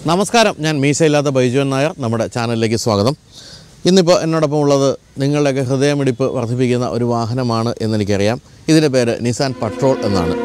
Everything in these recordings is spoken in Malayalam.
നമസ്കാരം ഞാൻ മീശയില്ലാത്ത ബൈജുവൻ നായർ നമ്മുടെ ചാനലിലേക്ക് സ്വാഗതം ഇന്നിപ്പോൾ എന്നോടൊപ്പം ഉള്ളത് നിങ്ങളുടെയൊക്കെ ഹൃദയമിടിപ്പ് വർദ്ധിപ്പിക്കുന്ന ഒരു വാഹനമാണ് എന്നെനിക്കറിയാം ഇതിൻ്റെ പേര് നിസാൻ പട്രോൾ എന്നാണ്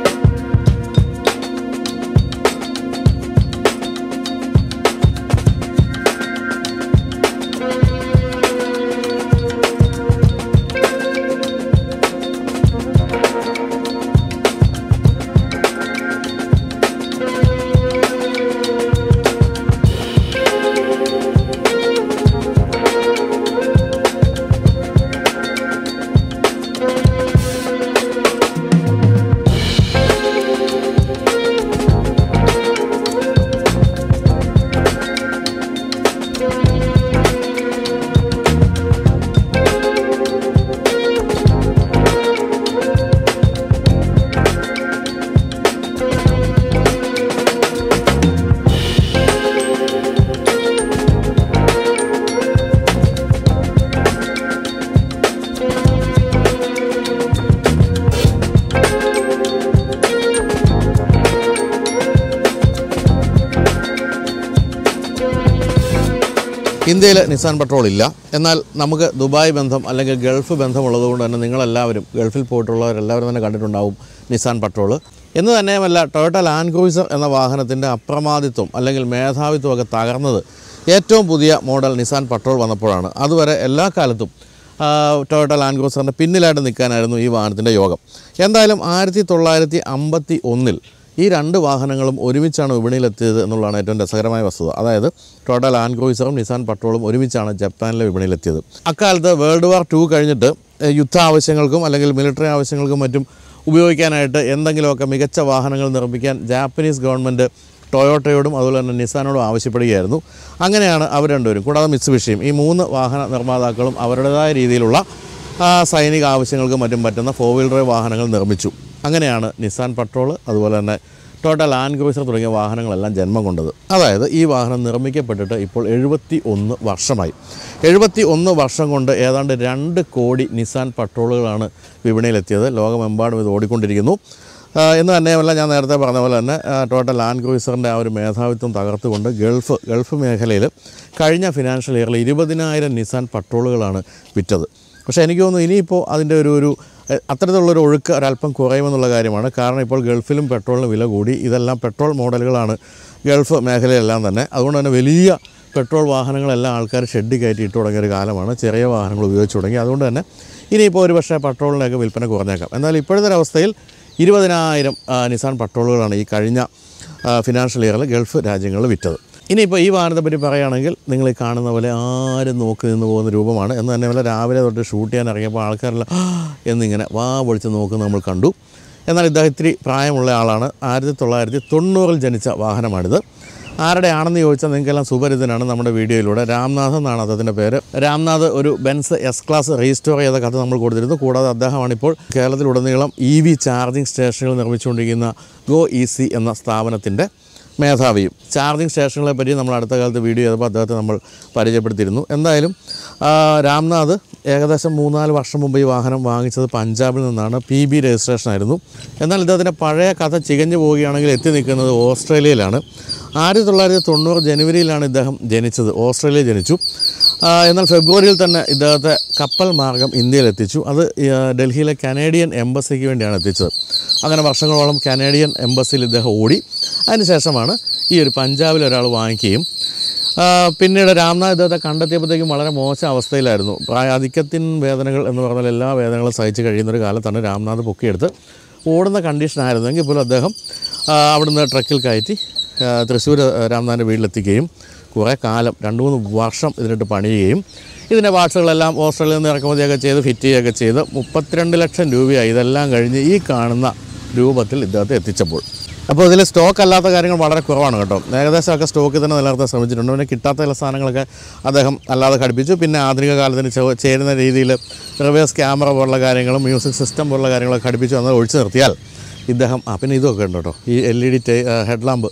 ഇന്ത്യയിൽ നിസാൻ പെട്രോൾ ഇല്ല എന്നാൽ നമുക്ക് ദുബായ് ബന്ധം അല്ലെങ്കിൽ ഗൾഫ് ബന്ധമുള്ളതുകൊണ്ട് തന്നെ നിങ്ങളെല്ലാവരും ഗൾഫിൽ പോയിട്ടുള്ളവരെല്ലാവരും തന്നെ കണ്ടിട്ടുണ്ടാവും നിസാൻ പെട്രോൾ എന്ന് തന്നെയുമല്ല ടൊയോട്ട ലാൻഡ് ക്രൂയിസർ എന്ന വാഹനത്തിൻ്റെ അപ്രമാദിത്വം അല്ലെങ്കിൽ മേധാവിത്വമൊക്കെ തകർന്നത് ഏറ്റവും പുതിയ മോഡൽ നിസാൻ പെട്രോൾ വന്നപ്പോഴാണ് അതുവരെ എല്ലാ കാലത്തും ആ, ടൊയോട്ട ലാൻഡ് ക്രൂസറിൻ്റെ പിന്നിലായിട്ട് നിൽക്കാനായിരുന്നു ഈ വാഹനത്തിൻ്റെ യോഗം എന്തായാലും ആയിരത്തി തൊള്ളായിരത്തി അമ്പത്തി ഒന്നിൽ ഈ രണ്ട് വാഹനങ്ങളും ഒരുമിച്ചാണ് വിപണിയിലെത്തിയത് എന്നുള്ളതാണ് ഏറ്റവും രസകരമായ വസ്തുത അതായത് ടൊയോട്ട ലാൻഡ് ക്രൂയിസറും നിസാൻ പട്രോളും ഒരുമിച്ചാണ് ജപ്പാനിലെ വിപണിയിലെത്തിയത് അക്കാലത്ത് വേൾഡ് വാർ ടു കഴിഞ്ഞിട്ട് ഏഹ്, യുദ്ധ ആവശ്യങ്ങൾക്കും അല്ലെങ്കിൽ മിലിറ്ററി ആവശ്യങ്ങൾക്കും മറ്റും ഉപയോഗിക്കാനായിട്ട് എന്തെങ്കിലുമൊക്കെ മികച്ച വാഹനങ്ങൾ നിർമ്മിക്കാൻ ജാപ്പനീസ് ഗവൺമെൻറ് ടൊയോട്ടയോടും അതുപോലെ തന്നെ നിസാനോടും ആവശ്യപ്പെടുകയായിരുന്നു അങ്ങനെയാണ് അവർ രണ്ടുപേരും കൂടാതെ മിത്സുബിഷിയും ഈ മൂന്ന് വാഹന നിർമ്മാതാക്കളും അവരുടേതായ രീതിയിലുള്ള ആ, സൈനിക ആവശ്യങ്ങൾക്കും മറ്റും പറ്റുന്ന ഫോർ വീലർ ഡ്രൈവ് വാഹനങ്ങൾ നിർമ്മിച്ചു അങ്ങനെയാണ് നിസാൻ പട്രോൾ അതുപോലെ തന്നെ ടൊയോട്ട ലാൻഡ് ക്രൂസർ തുടങ്ങിയ വാഹനങ്ങളെല്ലാം ജന്മം കൊണ്ടത് അതായത് ഈ വാഹനം നിർമ്മിക്കപ്പെട്ടിട്ട് ഇപ്പോൾ എഴുപത്തി ഒന്ന് വർഷമായി എഴുപത്തി ഒന്ന് വർഷം കൊണ്ട് ഏതാണ്ട് രണ്ട് കോടി നിസാൻ പട്രോളുകളാണ് വിപണിയിലെത്തിയത് ലോകമെമ്പാടും ഇത് ഓടിക്കൊണ്ടിരിക്കുന്നു ആ, എന്ന് തന്നെയുമല്ല ഞാൻ നേരത്തെ പറഞ്ഞ പോലെ തന്നെ ആ, ടൊയോട്ട ലാൻഡ് ക്രൂയിസറിൻ്റെ ആ ഒരു മേധാവിത്വം തകർത്തുകൊണ്ട് ഗൾഫ് ഗൾഫ് മേഖലയിൽ കഴിഞ്ഞ ഫിനാൻഷ്യൽ ഇയറിൽ ഇരുപതിനായിരം നിസാൻ പട്രോളുകളാണ് വിറ്റത് പക്ഷേ എനിക്ക് തോന്നുന്നു ഇനിയിപ്പോൾ അതിൻ്റെ ഒരു ഒരു എ, അത്തരത്തിലുള്ളൊരു ഒഴുക്ക് ഒരല്പം കുറയുമെന്നുള്ള കാര്യമാണ് കാരണം ഇപ്പോൾ ഗൾഫിലും പെട്രോളിന് വില കൂടി ഇതെല്ലാം പെട്രോൾ മോഡലുകളാണ് ഗൾഫ് മേഖലയിലെല്ലാം തന്നെ അതുകൊണ്ട് തന്നെ വലിയ പെട്രോൾ വാഹനങ്ങളെല്ലാം ആൾക്കാർ ഷെഡ് കയറ്റി ഇട്ട് തുടങ്ങിയ ഒരു കാലമാണ് ചെറിയ വാഹനങ്ങൾ ഉപയോഗിച്ച് തുടങ്ങി അതുകൊണ്ട് തന്നെ ഇനിയിപ്പോൾ ഒരു പക്ഷേ പെട്രോളിൻ്റെയൊക്കെ വിൽപ്പന കുറഞ്ഞേക്കാം എന്നാൽ ഇപ്പോഴത്തെ ഒരു അവസ്ഥയിൽ ഇരുപതിനായിരം ആ, നിസാൻ പെട്രോളുകളാണ് ഈ കഴിഞ്ഞ ആ, ഫിനാൻഷ്യൽ ഇയറിൽ ഗൾഫ് രാജ്യങ്ങളിൽ വിറ്റത് ഇനിയിപ്പോൾ ഈ വാഹനത്തെ പറ്റി പറയുകയാണെങ്കിൽ നിങ്ങൾ ഈ കാണുന്ന പോലെ ആരും നോക്കി നിന്ന് പോകുന്ന രൂപമാണ് എന്ന് തന്നെ പോലെ രാവിലെ തൊട്ട് ഷൂട്ട് ചെയ്യാൻ ഇറങ്ങിയപ്പോൾ ആൾക്കാരെല്ലാം "ആ" എന്നിങ്ങനെ വാ പൊളിച്ച് നോക്കുന്നത് നമ്മൾ കണ്ടു എന്നാൽ ഇദ്ദേഹം ഇത്തിരി പ്രായമുള്ള ആളാണ് ആയിരത്തി തൊള്ളായിരത്തി തൊണ്ണൂറിൽ ജനിച്ച വാഹനമാണിത് ആരുടെ ആണെന്ന് ചോദിച്ചാൽ നിങ്ങൾക്കെല്ലാം സുപരിതനാണ് നമ്മുടെ വീഡിയോയിലൂടെ രാംനാഥ് എന്നാണ് അദ്ദേഹത്തിൻ്റെ പേര് രാംനാഥ് ഒരു ബെൻസ് എസ് ക്ലാസ് രജിസ്റ്റർ ചെയ്ത കഥ നമ്മൾ കൊടുത്തിരുന്നു കൂടാതെ അദ്ദേഹമാണിപ്പോൾ കേരളത്തിലുടനീളം ഇ വി ചാർജിങ് സ്റ്റേഷനുകൾ നിർമ്മിച്ചുകൊണ്ടിരിക്കുന്ന ഗോ ഇ സി എന്ന സ്ഥാപനത്തിൻ്റെ മേധാവിയും ചാർജിങ് സ്റ്റേഷനുകളെ പറ്റി നമ്മൾ അടുത്ത കാലത്ത് വീഡിയോ ചെയ്തപ്പോൾ അദ്ദേഹത്തെ നമ്മൾ പരിചയപ്പെടുത്തിയിരുന്നു എന്തായാലും ആ, രാംനാഥ് ഏകദേശം മൂന്നാല് വർഷം മുമ്പ് ഈ വാഹനം വാങ്ങിച്ചത് പഞ്ചാബിൽ നിന്നാണ് പി ബി രജിസ്ട്രേഷൻ ആയിരുന്നു എന്നാൽ ഇദ്ദേഹത്തിൻ്റെ പഴയ കഥ ചികഞ്ഞു പോവുകയാണെങ്കിൽ എത്തി നിൽക്കുന്നത് ഓസ്ട്രേലിയയിലാണ് ആയിരത്തി തൊള്ളായിരത്തി തൊണ്ണൂറ് ജനുവരിയിലാണ് ഇദ്ദേഹം ജനിച്ചത് ഓസ്ട്രേലിയയിൽ ജനിച്ചു ആ, എന്നാൽ ഫെബ്രുവരിയിൽ തന്നെ ഇദ്ദേഹത്തെ കപ്പൽ മാർഗം ഇന്ത്യയിൽ എത്തിച്ചു അത് ആ, ഡൽഹിയിലെ കനേഡിയൻ എംബസിക്ക് വേണ്ടിയാണ് എത്തിച്ചത് അങ്ങനെ വർഷങ്ങളോളം കനേഡിയൻ എംബസിയിൽ ഇദ്ദേഹം ഓടി അതിനുശേഷമാണ് ഈ ഒരു പഞ്ചാബിൽ ഒരാൾ വാങ്ങിക്കുകയും ആ, പിന്നീട് രാംനാഥ് ഇദ്ദേഹത്തെ കണ്ടെത്തിയപ്പോഴത്തേക്കും വളരെ മോശം അവസ്ഥയിലായിരുന്നു പ്രായാധിക്യത്തിൻ വേദനകൾ എന്ന് പറഞ്ഞാൽ എല്ലാ വേദനകളും സഹിച്ച് കഴിയുന്ന ഒരു കാലത്താണ് രാംനാഥ് പൊക്കിയെടുത്ത് ഓടുന്ന കണ്ടീഷനായിരുന്നു എങ്കിൽ പോലും അദ്ദേഹം ആ, അവിടുന്ന് ട്രക്കിൽ കയറ്റി ആ, തൃശ്ശൂർ രാംനാഥിൻ്റെ വീട്ടിലെത്തിക്കുകയും കുറേ കാലം രണ്ട് മൂന്ന് വർഷം ഇതിനിട്ട് പണിയുകയും ഇതിൻ്റെ പാർട്സുകളെല്ലാം ഓസ്ട്രേലിയയിൽ നിന്ന് ഇറക്കുമതിയൊക്കെ ചെയ്ത് ഫിറ്റ് ചെയ്യുകയൊക്കെ ചെയ്ത് മുപ്പത്തിരണ്ട് ലക്ഷം രൂപയായി ഇതെല്ലാം കഴിഞ്ഞ് ഈ കാണുന്ന രൂപത്തിൽ ഇദ്ദേഹത്തെ എത്തിച്ചപ്പോൾ അപ്പോൾ ഇതിൽ സ്റ്റോക്ക് അല്ലാത്ത കാര്യങ്ങൾ വളരെ കുറവാണ് കേട്ടോ ഏകദേശമൊക്കെ സ്റ്റോക്കിൽ തന്നെ നിലനിർത്താൻ ശ്രമിച്ചിട്ടുണ്ട് പിന്നെ കിട്ടാത്ത ചില സാധനങ്ങളൊക്കെ അദ്ദേഹം അല്ലാതെ ഘടിപ്പിച്ചു പിന്നെ ആധുനിക കാലത്തിന് ചെ- ചേരുന്ന രീതിയിൽ റിവേഴ്സ് ക്യാമറ പോലുള്ള കാര്യങ്ങളും മ്യൂസിക് സിസ്റ്റം പോലുള്ള കാര്യങ്ങളൊക്കെ ഘടിപ്പിച്ചു വന്നത് ഒഴിച്ചു നിർത്തിയാൽ ഇദ്ദേഹം ആ പിന്നെ ഇതൊക്കെ ഉണ്ട് കേട്ടോ ഈ L E D head lamp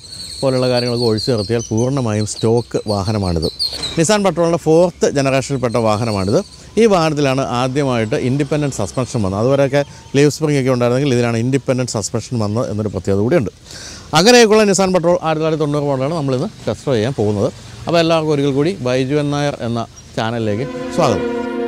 പോലുള്ള കാര്യങ്ങളൊക്കെ ഒഴിച്ചു നിർത്തിയാൽ പൂർണ്ണമായും സ്റ്റോക്ക് വാഹനമാണിത് നിസാൻ പെട്രോളിൻ്റെ ഫോർത്ത് ജനറേഷനിൽപ്പെട്ട വാഹനമാണിത് ഈ വാഹനത്തിലാണ് ആദ്യമായിട്ട് ഇൻഡിപെൻഡൻറ്റ് സസ്പെൻഷൻ വന്നത് അതുവരെയൊക്കെ ലീവ് സ്പ്രിംഗ് ഒക്കെ ഉണ്ടായിരുന്നെങ്കിൽ ഇതിലാണ് ഇൻഡിപെൻഡൻറ്റ് സസ്പെൻഷൻ വന്നത് എന്നൊരു പ്രത്യേകത കൂടിയുണ്ട് അങ്ങനെയൊക്കെയുള്ള നിസാൻ പെട്രോൾ ആയിരത്തി തൊള്ളായിരത്തി തൊണ്ണൂറ് മോഡലാണ് നമ്മളിന്ന് ടെസ്റ്റ് ഡ്രൈവ് ചെയ്യാൻ പോകുന്നത് അപ്പോൾ എല്ലാവർക്കും ഒരിക്കൽ കൂടി ബൈജു എൻ നായർ എന്ന ചാനലിലേക്ക് സ്വാഗതം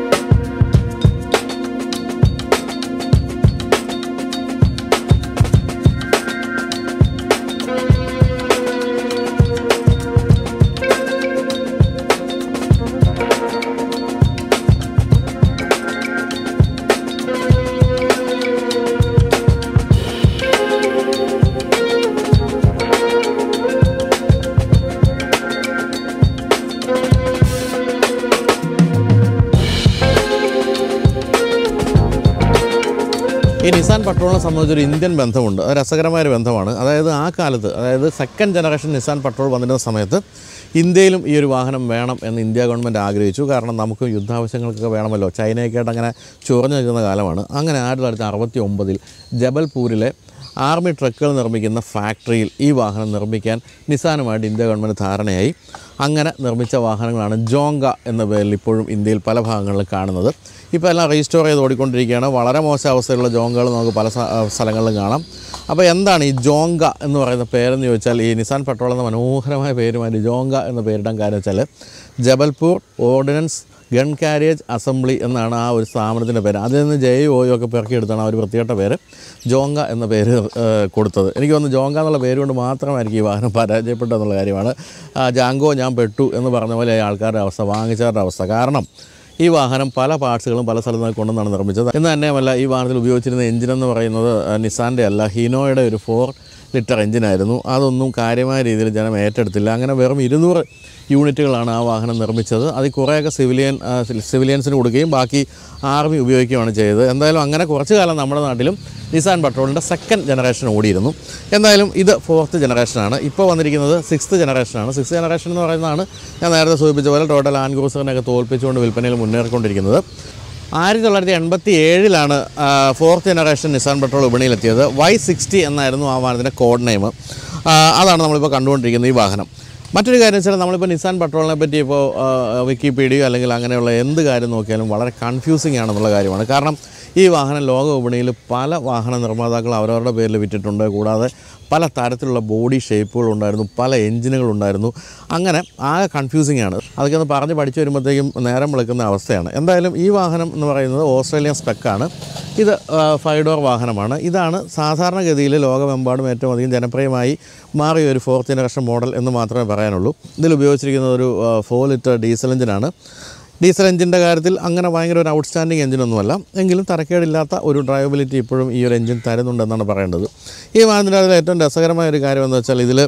ഈ നിസാൻ പെട്രോളിനെ സംബന്ധിച്ചൊരു ഇന്ത്യൻ ബന്ധമുണ്ട് അത് രസകരമായൊരു ബന്ധമാണ് അതായത് ആ കാലത്ത് അതായത് സെക്കൻഡ് ജനറേഷൻ നിസാൻ പെട്രോൾ വന്നിരുന്ന സമയത്ത് ഇന്ത്യയിലും ഈ ഒരു വാഹനം വേണം എന്ന് ഇന്ത്യ ഗവൺമെൻറ് ആഗ്രഹിച്ചു കാരണം നമുക്ക് യുദ്ധാവശ്യങ്ങൾക്കൊക്കെ വേണമല്ലോ ചൈനയൊക്കെയായിട്ട് അങ്ങനെ ചൊറഞ്ഞു നിൽക്കുന്ന കാലമാണ് അങ്ങനെ ആയിരത്തി തൊള്ളായിരത്തി അറുപത്തി ഒമ്പതിൽ ജബൽപൂരിലെ ആർമി ട്രക്കുകൾ നിർമ്മിക്കുന്ന ഫാക്ടറിയിൽ ഈ വാഹനം നിർമ്മിക്കാൻ നിസാനുമായിട്ട് ഇന്ത്യ ഗവൺമെൻറ് ധാരണയായി അങ്ങനെ നിർമ്മിച്ച വാഹനങ്ങളാണ് ജോങ്ക എന്ന പേരിൽ ഇപ്പോഴും ഇന്ത്യയിൽ പല ഭാഗങ്ങളിലും കാണുന്നത് ഇപ്പോൾ എല്ലാം റീസ്റ്റോർ ചെയ്ത് ഓടിക്കൊണ്ടിരിക്കുകയാണ് വളരെ മോശം അവസ്ഥയിലുള്ള ജോങ്കകൾ നമുക്ക് പല സ്ഥ- സ്ഥലങ്ങളിലും കാണാം അപ്പോൾ എന്താണ് ഈ ജോങ്ക എന്ന് പറയുന്ന പേരെന്ന് ചോദിച്ചാൽ ഈ നിസാൻ പെട്രോൾ എന്ന മനോഹരമായ പേരുമായി ജോങ്ക എന്ന പേരിടാൻ കാര്യം വെച്ചാൽ Jabalpur ordnance gun carriage assembly എന്നാണ് ആ ഒരു സ്ഥാപനത്തിൻ്റെ പേര് അതിൽ നിന്ന് ജെ ഒ ഒക്കെ പെറുക്കിയെടുത്താണ് ആ ഒരു വൃത്തികെട്ട പേര് ജോങ്ക എന്ന പേര് ഏഹ്, കൊടുത്തത് എനിക്ക് തോന്നുന്നു ജോങ്ക എന്നുള്ള പേര് കൊണ്ട് മാത്രമായിരിക്കും ഈ വാഹനം പരാജയപ്പെട്ടതെന്നുള്ള കാര്യമാണ് ആ, ജാങ്കോ ഞാൻ പെട്ടു എന്ന് പറഞ്ഞ പോലെ ആൾക്കാരുടെ അവസ്ഥ വാങ്ങിച്ചവരുടെ അവസ്ഥ കാരണം ഈ വാഹനം പല പാർട്സുകളും പല സ്ഥലത്ത് നിന്ന് കൊണ്ടുവന്നാണ് നിർമ്മിച്ചത് എന്ന് തന്നെയുമല്ല ഈ വാഹനത്തിൽ ഉപയോഗിച്ചിരുന്ന എഞ്ചിൻ എന്ന് പറയുന്നത് ആ, നിസാൻ്റെ അല്ല ഹിനോയുടെ ഒരു ഫോർ ലിറ്റർ എഞ്ചിനായിരുന്നു അതൊന്നും കാര്യമായ രീതിയിൽ ജനം ഏറ്റെടുത്തില്ല അങ്ങനെ വെറും ഇരുന്നൂറ് യൂണിറ്റുകളാണ് ആ വാഹനം നിർമ്മിച്ചത് അതിൽ കുറേയൊക്കെ സിവിലിയൻ ആ, സിവിലിയൻസിന് കൊടുക്കുകയും ബാക്കി ആർമി ഉപയോഗിക്കുകയാണ് ചെയ്തത് എന്തായാലും അങ്ങനെ കുറച്ച് കാലം നമ്മുടെ നാട്ടിലും നിസാൻ പെട്രോളിൻ്റെ സെക്കൻഡ് ജനറേഷൻ ഓടിയിരുന്നു എന്തായാലും ഇത് ഫോർത്ത് ജനറേഷനാണ് ഇപ്പോൾ വന്നിരിക്കുന്നത് സിക്സ്ത് ജനറേഷനാണ് സിക്സ്ത് ജനറേഷൻ എന്ന് പറയുന്നതാണ് ഞാൻ നേരത്തെ സൂചിപ്പിച്ച പോലെ ടോട്ടൽ ആൻ ക്രൂസറിനെയൊക്കെ തോൽപ്പിച്ചുകൊണ്ട് വിൽപ്പനയിൽ മുന്നേറിക്കൊണ്ടിരിക്കുന്നത് ആയിരത്തി തൊള്ളായിരത്തി എൺപത്തി ഏഴിലാണ് ഫോർത്ത് ജനറേഷൻ നിസാൻ പെട്രോൾ വിപണിയിലെത്തിയത് വൈ സിക്സ്റ്റി എന്നായിരുന്നു ആ വാഹനത്തിൻ്റെ കോഡ് നെയിം അതാണ് നമ്മളിപ്പോൾ കണ്ടുകൊണ്ടിരിക്കുന്നത് ഈ വാഹനം മറ്റൊരു കാര്യം വെച്ചാൽ നമ്മളിപ്പോൾ നിസാൻ പെട്രോളിനെ പറ്റി ഇപ്പോൾ വിക്കിപീഡിയോ അല്ലെങ്കിൽ അങ്ങനെയുള്ള എന്ത് കാര്യം നോക്കിയാലും വളരെ കൺഫ്യൂസിങ് ആണെന്നുള്ള കാര്യമാണ് കാരണം ഈ വാഹനം ലോക വിപണിയിൽ പല വാഹന നിർമ്മാതാക്കൾ അവരവരുടെ പേരിൽ വിറ്റിട്ടുണ്ട് കൂടാതെ പല തരത്തിലുള്ള ബോഡി ഷേപ്പുകൾ ഉണ്ടായിരുന്നു പല എഞ്ചിനുകൾ ഉണ്ടായിരുന്നു അങ്ങനെ ആകെ കൺഫ്യൂസിങ് ആണ് അതൊക്കെ ഒന്ന് പറഞ്ഞ് പഠിച്ചു വരുമ്പോഴത്തേക്കും നേരം വിളിക്കുന്ന അവസ്ഥയാണ് എന്തായാലും ഈ വാഹനം എന്ന് പറയുന്നത് ഓസ്ട്രേലിയൻ സ്പെക്കാണ് ഇത് ഫൈവ് ഡോർ വാഹനമാണ് ഇതാണ് സാധാരണഗതിയിൽ ലോകമെമ്പാടും ഏറ്റവും അധികം ജനപ്രിയമായി മാറിയ ഒരു ഫോർത്ത് ജനറേഷൻ മോഡൽ എന്ന് മാത്രമേ പറയാനുള്ളൂ ഇതിൽ ഉപയോഗിച്ചിരിക്കുന്നത് ഒരു ഫോർ ലിറ്റർ ഡീസൽ എഞ്ചിനാണ് ഡീസൽ എഞ്ചിൻ്റെ കാര്യത്തിൽ അങ്ങനെ ഭയങ്കര ഒരു ഔട്ട്സ്റ്റാൻഡിങ് എഞ്ചിനൊന്നുമല്ല എങ്കിലും തരക്കേടില്ലാത്ത ഒരു ഡ്രൈവബിലിറ്റി ഇപ്പോഴും ഈ ഒരു എഞ്ചിൻ തരുന്നുണ്ടെന്നാണ് പറയേണ്ടത് ഈ വാഹനത്തിൻ്റെ അതിൽ ഏറ്റവും രസകരമായ ഒരു കാര്യം എന്ന് വെച്ചാൽ ഇതിൽ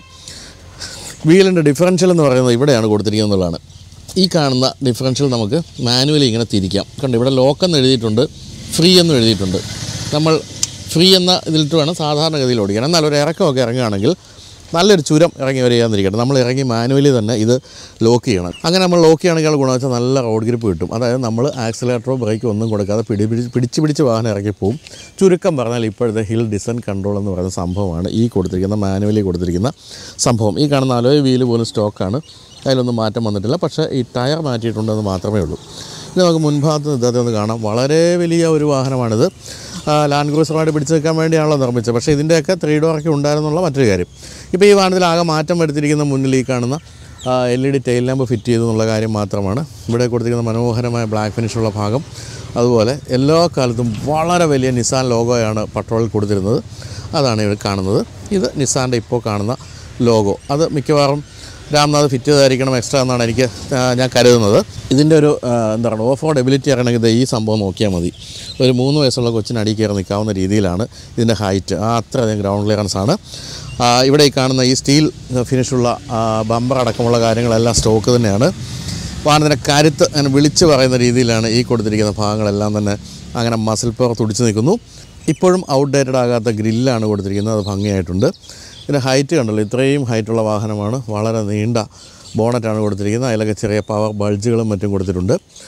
വീലിൻ്റെ ഡിഫറൻഷ്യൽ എന്ന് പറയുന്നത് ഇവിടെയാണ് കൊടുത്തിരിക്കുന്നത് എന്നുള്ളതാണ് ഈ കാണുന്ന ഡിഫറൻഷ്യൽ നമുക്ക് മാനുവലി ഇങ്ങനെ തിരിക്കാം കണ്ട് ഇവിടെ ലോക്ക് എന്ന് എഴുതിയിട്ടുണ്ട് ഫ്രീ എന്നും എഴുതിയിട്ടുണ്ട് നമ്മൾ ഫ്രീ എന്ന ഇതിലിട്ട് വേണം സാധാരണഗതിയിൽ ഓടിക്കാൻ എന്നാൽ ഒരു ഇറക്കമൊക്കെ ഇറങ്ങുകയാണെങ്കിൽ നല്ലൊരു ചുരം ഇറങ്ങി വരികയെന്നിരിക്കട്ടെ നമ്മൾ ഇറങ്ങി മാനുവലി തന്നെ ഇത് ലോക്ക് ചെയ്യണം അങ്ങനെ നമ്മൾ ലോക്ക് ചെയ്യണമെങ്കിൽ ഗുണം വെച്ചാൽ നല്ല റോഡ് ഗ്രിപ്പ് കിട്ടും അതായത് നമ്മൾ ആക്സിലേറ്ററോ ബ്രേക്കോ ഒന്നും കൊടുക്കാതെ പിടി പിടിച്ച് പിടിച്ച് പിടിച്ച് വാഹനം ഇറങ്ങി പോകും ചുരുക്കം പറഞ്ഞാൽ ഇപ്പോഴത്തെ ഹിൽ ഡിസൻ കൺട്രോൾ എന്ന് പറയുന്ന സംഭവമാണ് ഈ കൊടുത്തിരിക്കുന്ന മാനുവലി കൊടുത്തിരിക്കുന്ന സംഭവം ഈ കാണുന്ന അലോയ് വീല് പോലും സ്റ്റോക്കാണ് അതിലൊന്നും മാറ്റം വന്നിട്ടില്ല പക്ഷേ ഈ ടയർ മാറ്റിയിട്ടുണ്ടെന്ന് മാത്രമേ ഉള്ളൂ ഇനി നമുക്ക് മുൻഭാഗത്ത് ഇദ്ദേഹത്തെ ഒന്ന് കാണാം വളരെ വലിയ ഒരു വാഹനമാണിത് ആ, ലാൻഡ് ക്രൂസറുമായിട്ട് പിടിച്ചു നിൽക്കാൻ വേണ്ടിയാണല്ലോ നിർമ്മിച്ചത് പക്ഷേ ഇതിൻ്റെയൊക്കെ ത്രീ ഡോറൊക്കെ ഉണ്ടായിരുന്നുള്ള മറ്റൊരു കാര്യം ഇപ്പോൾ ഈ വാഹനത്തിൽ ആകെ മാറ്റം വരുത്തിയിരിക്കുന്ന മുന്നിൽ ഈ കാണുന്ന L E D tail lamp fit ചെയ്തു എന്നുള്ള കാര്യം മാത്രമാണ് ഇവിടെ കൊടുത്തിരിക്കുന്ന മനോഹരമായ ബ്ലാക്ക് ഫിനിഷുള്ള ഭാഗം അതുപോലെ എല്ലാ കാലത്തും വളരെ വലിയ നിസാൻ ലോഗോയാണ് പട്രോളിൽ കൊടുത്തിരുന്നത് അതാണ് ഇവിടെ കാണുന്നത് ഇത് നിസാൻ്റെ ഇപ്പോൾ കാണുന്ന ലോഗോ അത് മിക്കവാറും രാംനാഥ് ഫിറ്റ് ചെയ്തായിരിക്കണം എക്സ്ട്രാ എന്നാണ് എനിക്ക് ആ, ഞാൻ കരുതുന്നത് ഇതിൻ്റെ ഒരു ആ, എന്താ പറയുക ഓഫ് റോഡ് എബിലിറ്റി അറിയണമെങ്കിൽ ദേ ഈ സംഭവം നോക്കിയാൽ മതി ഒരു മൂന്ന് വയസ്സുള്ള കൊച്ചിന് അടി കയറി നിൽക്കാവുന്ന രീതിയിലാണ് ഇതിൻ്റെ ഹൈറ്റ് ആ അത്രയധികം ഗ്രൗണ്ട് ക്ലിയറൻസ് ആണ് ആ, ഇവിടെ ഈ കാണുന്ന ഈ സ്റ്റീൽ ഫിനിഷുള്ള ബമ്പർ അടക്കമുള്ള കാര്യങ്ങളെല്ലാം സ്റ്റോക്ക് തന്നെയാണ് വാഹനത്തിൻ്റെ കരുത്ത് അങ്ങനെ വിളിച്ച് പറയുന്ന രീതിയിലാണ് ഈ കൊടുത്തിരിക്കുന്ന ഭാഗങ്ങളെല്ലാം തന്നെ അങ്ങനെ മസിൽ പവർ തുടിച്ച് നിൽക്കുന്നു ഇപ്പോഴും ഔട്ട്ഡേറ്റഡ് ആകാത്ത ഗ്രില്ലാണ് കൊടുത്തിരിക്കുന്നത് അത് ഭംഗിയായിട്ടുണ്ട് ഇതിൻ്റെ ഹൈറ്റ് കണ്ടല്ലോ ഇത്രയും ഹൈറ്റുള്ള വാഹനമാണ് വളരെ നീണ്ട ബോണറ്റാണ് കൊടുത്തിരിക്കുന്നത് അതിലൊക്കെ ചെറിയ പവർ ബൾജുകളും മറ്റും കൊടുത്തിട്ടുണ്ട്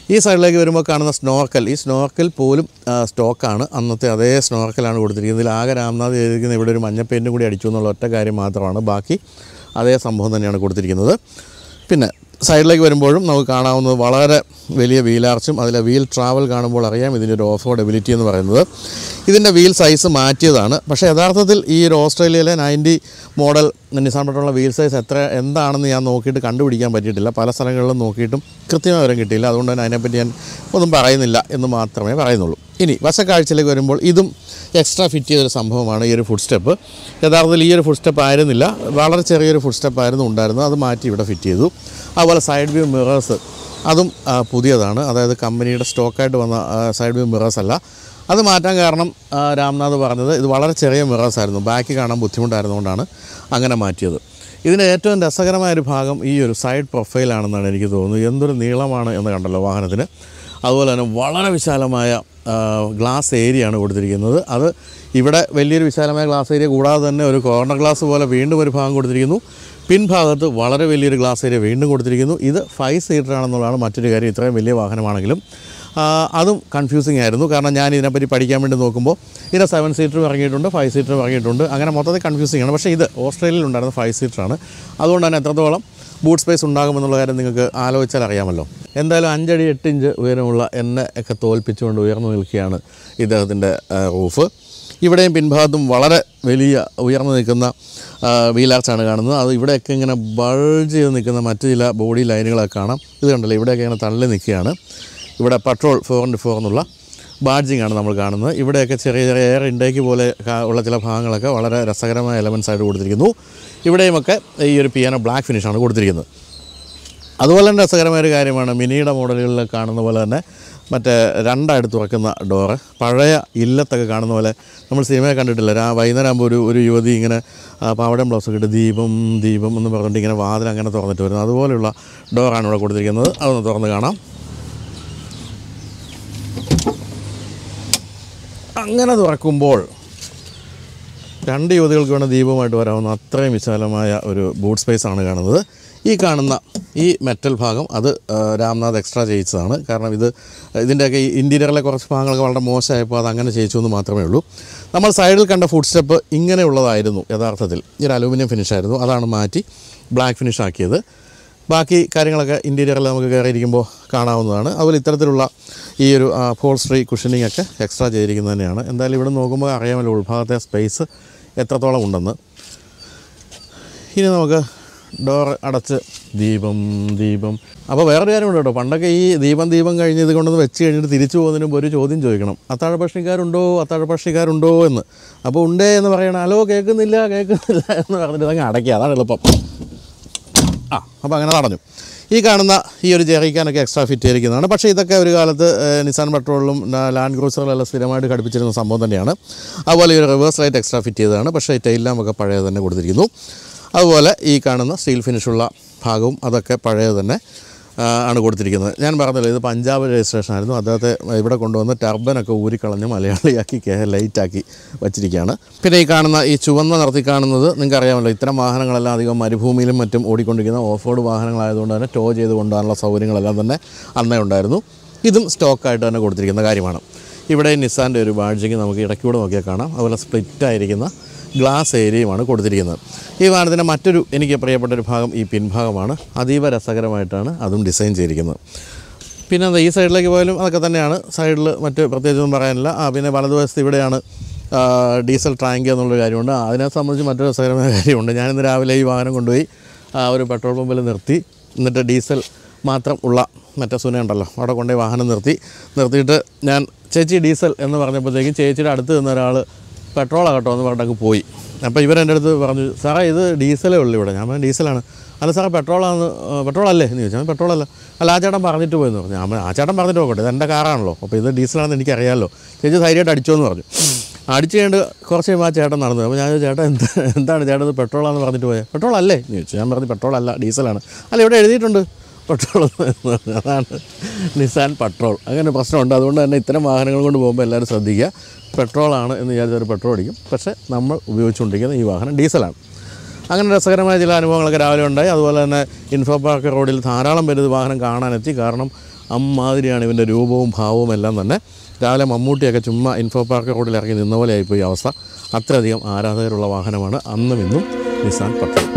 ഈ സൈഡിലേക്ക് വരുമ്പോൾ കാണുന്ന സ്നോർക്കൽ ഈ സ്നോർക്കൽ പോലും ആ, സ്റ്റോക്കാണ് അന്നത്തെ അതേ സ്നോർക്കലാണ് കൊടുത്തിരിക്കുന്നത് ഇതിൽ ആകെ രാംനാഥ് ചെയ്തിരിക്കുന്ന ഇവിടെ ഒരു മഞ്ഞ പെയിൻറ്റും കൂടി അടിച്ചു എന്നുള്ള ഒറ്റ കാര്യം മാത്രമാണ് ബാക്കി അതേ സംഭവം തന്നെയാണ് കൊടുത്തിരിക്കുന്നത് പിന്നെ സൈഡിലേക്ക് വരുമ്പോഴും നമുക്ക് കാണാവുന്നത് വളരെ വലിയ വീലാർച്ചും അതിലെ വീൽ ട്രാവൽ കാണുമ്പോൾ അറിയാം ഇതിൻ്റെ ഒരു ഓഫ് റോഡ് എബിലിറ്റി എന്ന് പറയുന്നത് ഇതിൻ്റെ വീൽ സൈസ് മാറ്റിയതാണ് പക്ഷേ യഥാർത്ഥത്തിൽ ഈ ഒരു ഓസ്ട്രേലിയയിലെ നയൻറ്റി മോഡൽ നിസാൻ പെട്രോളിലെ വീൽ സൈസ് എത്ര എന്താണെന്ന് ഞാൻ നോക്കിയിട്ട് കണ്ടുപിടിക്കാൻ പറ്റിയിട്ടില്ല പല സ്ഥലങ്ങളിലും നോക്കിയിട്ടും കൃത്യമായ വിവരം കിട്ടിയില്ല അതുകൊണ്ട് തന്നെ അതിനെപ്പറ്റി ഞാൻ ഒന്നും പറയുന്നില്ല എന്ന് മാത്രമേ പറയുന്നുള്ളൂ ഇനി വശക്കാഴ്ചയിലേക്ക് വരുമ്പോൾ ഇതും എക്സ്ട്രാ ഫിറ്റ് ചെയ്തൊരു സംഭവമാണ് ഈ ഒരു ഫുഡ് സ്റ്റെപ്പ് യഥാർത്ഥത്തിൽ ഈ ഒരു ഫുഡ് സ്റ്റെപ്പ് ആയിരുന്നില്ല വളരെ ചെറിയൊരു ഫുഡ് സ്റ്റെപ്പ് ആയിരുന്നു ഉണ്ടായിരുന്നത് അത് മാറ്റി ഇവിടെ ഫിറ്റ് ചെയ്തു അതുപോലെ സൈഡ് വ്യൂ മിറേഴ്സ് അതും ആ, പുതിയതാണ് അതായത് കമ്പനിയുടെ സ്റ്റോക്കായിട്ട് വന്ന സൈഡ് വ്യൂ മിറേഴ്സ് അല്ല അത് മാറ്റാൻ കാരണം ആ, രാംനാഥ് പറഞ്ഞത് ഇത് വളരെ ചെറിയ മിറേഴ്സ് ആയിരുന്നു ബാക്ക് കാണാൻ ബുദ്ധിമുട്ടായിരുന്നുകൊണ്ടാണ് അങ്ങനെ മാറ്റിയത് ഇതിന് ഏറ്റവും രസകരമായ ഒരു ഭാഗം ഈ ഒരു സൈഡ് പ്രൊഫൈലാണെന്നാണ് എനിക്ക് തോന്നുന്നത് എന്തൊരു നീളമാണ് എന്ന് കണ്ടല്ലോ വാഹനത്തിന് അതുപോലെ തന്നെ വളരെ വിശാലമായ ഗ്ലാസ് ഏരിയയാണ് കൊടുത്തിരിക്കുന്നത് അത് ഇവിടെ വലിയൊരു വിശാലമായ ഗ്ലാസ് ഏരിയ കൂടാതെ തന്നെ ഒരു കോർണർ ഗ്ലാസ് പോലെ വീണ്ടും ഒരു ഭാഗം കൊടുത്തിരിക്കുന്നു പിൻഭാഗത്ത് വളരെ വലിയൊരു ഗ്ലാസ് ഏരിയ വീണ്ടും കൊടുത്തിരിക്കുന്നു ഇത് ഫൈവ് സീറ്റർ ആണെന്നുള്ളതാണ് മറ്റൊരു കാര്യം ഇത്രയും വലിയ വാഹനമാണെങ്കിലും ആ, അതും കൺഫ്യൂസിങ് ആയിരുന്നു കാരണം ഞാൻ ഇതിനെപ്പറ്റി പഠിക്കാൻ വേണ്ടി നോക്കുമ്പോൾ ഇതിന് സെവൻ സീറ്ററും ഇറങ്ങിയിട്ടുണ്ട് ഫൈവ് സീറ്ററും ഇറങ്ങിയിട്ടുണ്ട് അങ്ങനെ മൊത്തത്തിൽ കൺഫ്യൂസിങ് ആണ് പക്ഷേ ഇത് ഓസ്ട്രേലിയയിൽ ഉണ്ടായിരുന്ന ഫൈവ് സീറ്ററാണ് അതുകൊണ്ട് തന്നെ എത്രത്തോളം ബൂട്ട് സ്പേസ് ഉണ്ടാകുമെന്നുള്ള കാര്യം നിങ്ങൾക്ക് ആലോചിച്ചാൽ അറിയാമല്ലോ എന്തായാലും അഞ്ചടി എട്ട് ഇഞ്ച് ഉയരമുള്ള എന്നെ ഒക്കെ തോൽപ്പിച്ചുകൊണ്ട് ഉയർന്നു നിൽക്കുകയാണ് ഇദ്ദേഹത്തിൻ്റെ റൂഫ് ഇവിടെയും പിൻഭാഗത്തും വളരെ വലിയ ഉയർന്നു നിൽക്കുന്ന വീലാർച്ചാണ് കാണുന്നത് അത് ഇവിടെയൊക്കെ ഇങ്ങനെ ബൾജ് ചെയ്ത് നിൽക്കുന്ന മറ്റു ചില ബോഡി ലൈനുകളൊക്കെ കാണാം ഇത് കണ്ടല്ലോ ഇവിടെയൊക്കെ ഇങ്ങനെ തള്ളി നിൽക്കുകയാണ് ഇവിടെ പെട്രോൾ ഫോർ ഇൻറ്റു ഫോർ എന്നുള്ള ബാഡ്ജിങ് ആണ് നമ്മൾ കാണുന്നത് ഇവിടെയൊക്കെ ചെറിയ ചെറിയ എയർ ഇൻടേക്ക് പോലെ കാ- ഉള്ള ചില ഭാഗങ്ങളൊക്കെ വളരെ രസകരമായ എലമെൻസ് ആയിട്ട് കൊടുത്തിരിക്കുന്നു ഇവിടെയുമൊക്കെ ഈ ഒരു പിയാനോ ബ്ലാക്ക് ഫിനിഷാണ് കൊടുത്തിരിക്കുന്നത് അതുപോലെ തന്നെ രസകരമായ ഒരു കാര്യമാണ് മിനിയുടെ മോഡലുകളിൽ കാണുന്ന പോലെ തന്നെ മറ്റേ രണ്ടായിട്ട് തുറക്കുന്ന ഡോറ് പഴയ ഇല്ലത്തൊക്കെ കാണുന്ന പോലെ നമ്മൾ സിനിമയെ കണ്ടിട്ടില്ല രാ വൈകുന്നേരം ആകുമ്പോൾ ഒരു ഒരു യുവതി ഇങ്ങനെ ആ, പാവടയും ബ്ലൗസൊക്കെ ഇട്ട് ദീപം ദീപം എന്ന് പറഞ്ഞിട്ട് ഇങ്ങനെ വാതിൽ അങ്ങനെ തുറന്നിട്ട് വരുന്നത് അതുപോലെയുള്ള ഡോറാണ് ഇവിടെ കൊടുത്തിരിക്കുന്നത് അതൊന്ന് തുറന്ന് കാണാം അങ്ങനെ തുറക്കുമ്പോൾ രണ്ട് യുവതികൾക്ക് വേണ്ട ദീപമായിട്ട് വരാവുന്ന അത്രയും വിശാലമായ ഒരു ബൂട്ട് സ്പേസ് ആണ് കാണുന്നത് ഈ കാണുന്ന ഈ മെറ്റൽ ഭാഗം അത് ആ, രാംനാഥ് എക്സ്ട്രാ ചെയ്യിച്ചതാണ് കാരണം ഇത് ഇതിൻ്റെയൊക്കെ ഈ ഇൻറ്റീരിയറിലെ കുറച്ച് ഭാഗങ്ങളൊക്കെ വളരെ മോശമായപ്പോൾ അത് അങ്ങനെ ചെയ്യിച്ചു എന്ന് മാത്രമേ ഉള്ളൂ നമ്മൾ സൈഡിൽ കണ്ട ഫുഡ് സ്റ്റെപ്പ് ഇങ്ങനെയുള്ളതായിരുന്നു യഥാർത്ഥത്തിൽ ഈ ഒരു അലൂമിനിയം ഫിനിഷ് ആയിരുന്നു അതാണ് മാറ്റി ബ്ലാക്ക് ഫിനിഷ് ആക്കിയത് ബാക്കി കാര്യങ്ങളൊക്കെ ഇൻറ്റീരിയറിൽ നമുക്ക് കയറിയിരിക്കുമ്പോൾ കാണാവുന്നതാണ് അതുപോലെ ഇത്തരത്തിലുള്ള ഈ ഒരു ഫോൾസ്ട്രി കുഷനിങ് ഒക്കെ എക്സ്ട്രാ ചെയ്തിരിക്കുന്നത് തന്നെയാണ് എന്തായാലും ഇവിടെ നോക്കുമ്പോൾ അറിയാമല്ലോ ഉൾഭാഗത്തെ സ്പേസ് എത്രത്തോളം ഉണ്ടെന്ന് ഇനി നമുക്ക് ഡോർ അടച്ച് ദീപം ദീപം അപ്പോൾ വേറൊരു കാര്യമുണ്ട് കേട്ടോ പണ്ടൊക്കെ ഈ ദീപം ദീപം കഴിഞ്ഞ് ഇത് കൊണ്ടൊന്ന് വെച്ച് കഴിഞ്ഞിട്ട് തിരിച്ചു പോകുന്നതിന് മുമ്പ് ഒരു ചോദ്യം ചോദിക്കണം അത്താഴപക്ഷിക്കാരുണ്ടോ അത്താഴപക്ഷിക്കാരുണ്ടോ എന്ന് അപ്പോൾ ഉണ്ടേ എന്ന് പറയണം ഹലോ കേൾക്കുന്നില്ല കേൾക്കുന്നില്ല എന്ന് പറഞ്ഞിട്ട് അതങ്ങ് അടയ്ക്കുക അതാണ് എളുപ്പം ആ അപ്പോൾ അങ്ങനെ നടന്നു ഈ കാണുന്ന ഈ ഒരു ജെറിക്കാനൊക്കെ എക്സ്ട്രാ ഫിറ്റ് ചെയ്തിരിക്കുന്നതാണ് പക്ഷേ ഇതൊക്കെ ഒരു കാലത്ത് ഏഹ്, നിസാൻ പെട്രോളിലും ന- ലാൻഡ് ക്രൂസറിലെല്ലാം സ്ഥിരമായിട്ട് ഘടിപ്പിച്ചിരുന്ന സംഭവം തന്നെയാണ് അതുപോലെ ഈ ഒരു റിവേഴ്സ് ലൈറ്റ് എക്സ്ട്രാ ഫിറ്റ് ചെയ്തതാണ് പക്ഷേ ടൈൽ ലാമ്പൊക്കെ പഴയത് തന്നെ കൊടുത്തിരിക്കുന്നു അതുപോലെ ഈ കാണുന്ന സ്റ്റീൽ ഫിനിഷുള്ള ഭാഗവും അതൊക്കെ പഴയത് തന്നെ ആ, ആണ് കൊടുത്തിരിക്കുന്നത് ഞാൻ പറഞ്ഞല്ലോ ഇത് പഞ്ചാബ് രജിസ്ട്രേഷൻ ആയിരുന്നു അദ്ദേഹത്തെ ഇവിടെ കൊണ്ടുവന്ന് ടർബനൊക്കെ ഊരിക്കളഞ്ഞ് മലയാളിയാക്കി കേ ലൈറ്റാക്കി വച്ചിരിക്കുകയാണ് പിന്നെ ഈ കാണുന്ന ഈ ചുവന്ന നിറത്തിൽ കാണുന്നത് നിങ്ങൾക്ക് അറിയാമല്ലോ ഇത്തരം വാഹനങ്ങളെല്ലാം അധികം മരുഭൂമിയിലും മറ്റും ഓടിക്കൊണ്ടിരിക്കുന്ന ഓഫ് റോഡ് വാഹനങ്ങളായതുകൊണ്ട് തന്നെ ടോ ചെയ്ത് കൊണ്ടുപോകാനുള്ള സൗകര്യങ്ങളെല്ലാം തന്നെ അന്നേ ഉണ്ടായിരുന്നു ഇതും സ്റ്റോക്കായിട്ട് തന്നെ കൊടുത്തിരിക്കുന്ന കാര്യമാണ് ഇവിടെ നിസാൻ്റെ ഒരു ബാഡ്ജിങ് നമുക്ക് ഇടയ്ക്കൂടെ നോക്കിയാൽ കാണാം അതുപോലെ സ്പ്ലിറ്റ് ആയിരിക്കുന്ന ഗ്ലാസ് ഏരിയയുമാണ് കൊടുത്തിരിക്കുന്നത് ഈ വാഹനത്തിൻ്റെ മറ്റൊരു എനിക്ക് പ്രിയപ്പെട്ട ഒരു ഭാഗം ഈ പിൻഭാഗമാണ് അതീവ രസകരമായിട്ടാണ് അതും ഡിസൈൻ ചെയ്തിരിക്കുന്നത് പിന്നെ എന്താ ഈ സൈഡിലേക്ക് പോയാലും അതൊക്കെ തന്നെയാണ് സൈഡിൽ മറ്റ് പ്രത്യേകിച്ചൊന്നും പറയാനില്ല ആ പിന്നെ വലതുവശത്ത് ഇവിടെയാണ് ആ, ഡീസൽ ടാങ്ക് എന്നുള്ളൊരു കാര്യമുണ്ട് അതിനെ സംബന്ധിച്ച് മറ്റൊരു രസകരമായ കാര്യമുണ്ട് ഞാനിന്ന് രാവിലെ ഈ വാഹനം കൊണ്ടുപോയി ആ, ഒരു പെട്രോൾ പമ്പിൽ നിർത്തി എന്നിട്ട് ഡീസൽ മാത്രം ഉള്ള മറ്റേ സുന ഉണ്ടല്ലോ അവിടെ കൊണ്ടുപോയി വാഹനം നിർത്തി നിർത്തിയിട്ട് ഞാൻ ചേച്ചി ഡീസൽ എന്ന് പറഞ്ഞപ്പോഴത്തേക്കും ചേച്ചിയുടെ അടുത്ത് നിന്ന ഒരാൾ പെട്രോളാണ് കേട്ടോ എന്ന് പറഞ്ഞിട്ടൊക്കെ പോയി അപ്പോൾ ഇവരെൻ്റെ അടുത്ത് പറഞ്ഞു സാറേ ഇത് ഡീസലേ ഉള്ളൂ ഇവിടെ ഞാൻ പറഞ്ഞു ഡീസലാണ് അല്ല സാറേ പെട്രോളാണ് പെട്രോൾ അല്ലേ എന്ന് ചോദിച്ചാൽ പെട്രോളല്ല അല്ല ആ ചേട്ടൻ പറഞ്ഞിട്ട് പോയെന്ന് പറഞ്ഞു ഞാൻ പറഞ്ഞു, ആ ചേട്ടൻ പറഞ്ഞിട്ട് പോകട്ടെ ഇത് എൻ്റെ കാറാണല്ലോ അപ്പോൾ ഇത് ഡീസലാണെന്ന് എനിക്കറിയാമല്ലോ ചേച്ചി ധൈര്യമായിട്ട് അടിച്ചോ എന്ന് പറഞ്ഞു അടിച്ച് കഴിഞ്ഞിട്ട് കുറച്ച് കഴിയുമ്പോൾ ആ ചേട്ടൻ നടന്നു അപ്പോൾ ഞാൻ ചോദിച്ചു, ചേട്ടാ എന്താ എന്താണ് ചേട്ടൻ ഇത് പെട്രോളാണെന്ന് പറഞ്ഞിട്ട് പോയത് പെട്രോൾ അല്ലേ എന്ന് ചോദിച്ചു ഞാൻ പറഞ്ഞു പെട്രോൾ അല്ല ഡീസലാണ് അല്ല ഇവിടെ എഴുതിയിട്ടുണ്ട് പെട്രോൾ എന്ന് പറഞ്ഞു അതാണ് നിസാൻ പെട്രോൾ അങ്ങനെ പ്രശ്നമുണ്ട് അതുകൊണ്ട് തന്നെ ഇത്തരം വാഹനങ്ങൾ കൊണ്ട് പോകുമ്പോൾ എല്ലാവരും ശ്രദ്ധിക്കുക പെട്രോളാണ് എന്ന് വിചാരിച്ച ഒരു പെട്രോൾ അടിക്കും പക്ഷേ നമ്മൾ ഉപയോഗിച്ചുകൊണ്ടിരിക്കുന്ന ഈ വാഹനം ഡീസലാണ് അങ്ങനെ രസകരമായ ചില അനുഭവങ്ങളൊക്കെ രാവിലെ ഉണ്ടായി അതുപോലെ തന്നെ ഇൻഫോ പാർക്ക് റോഡിൽ ധാരാളം പേര് ഇത് വാഹനം കാണാനെത്തി കാരണം അമ്മാതിരിയാണ് ഇവൻ്റെ രൂപവും ഭാവവും എല്ലാം തന്നെ രാവിലെ മമ്മൂട്ടിയൊക്കെ ചുമ്മാ ഇൻഫോ പാർക്ക് റോഡിൽ ഇറങ്ങി നിന്ന പോലെ ആയിപ്പോയി ഈ അവസ്ഥ അത്രയധികം ആരാധകരുള്ള വാഹനമാണ് അന്നും ഇന്നും നിസാൻ പട്രോൾ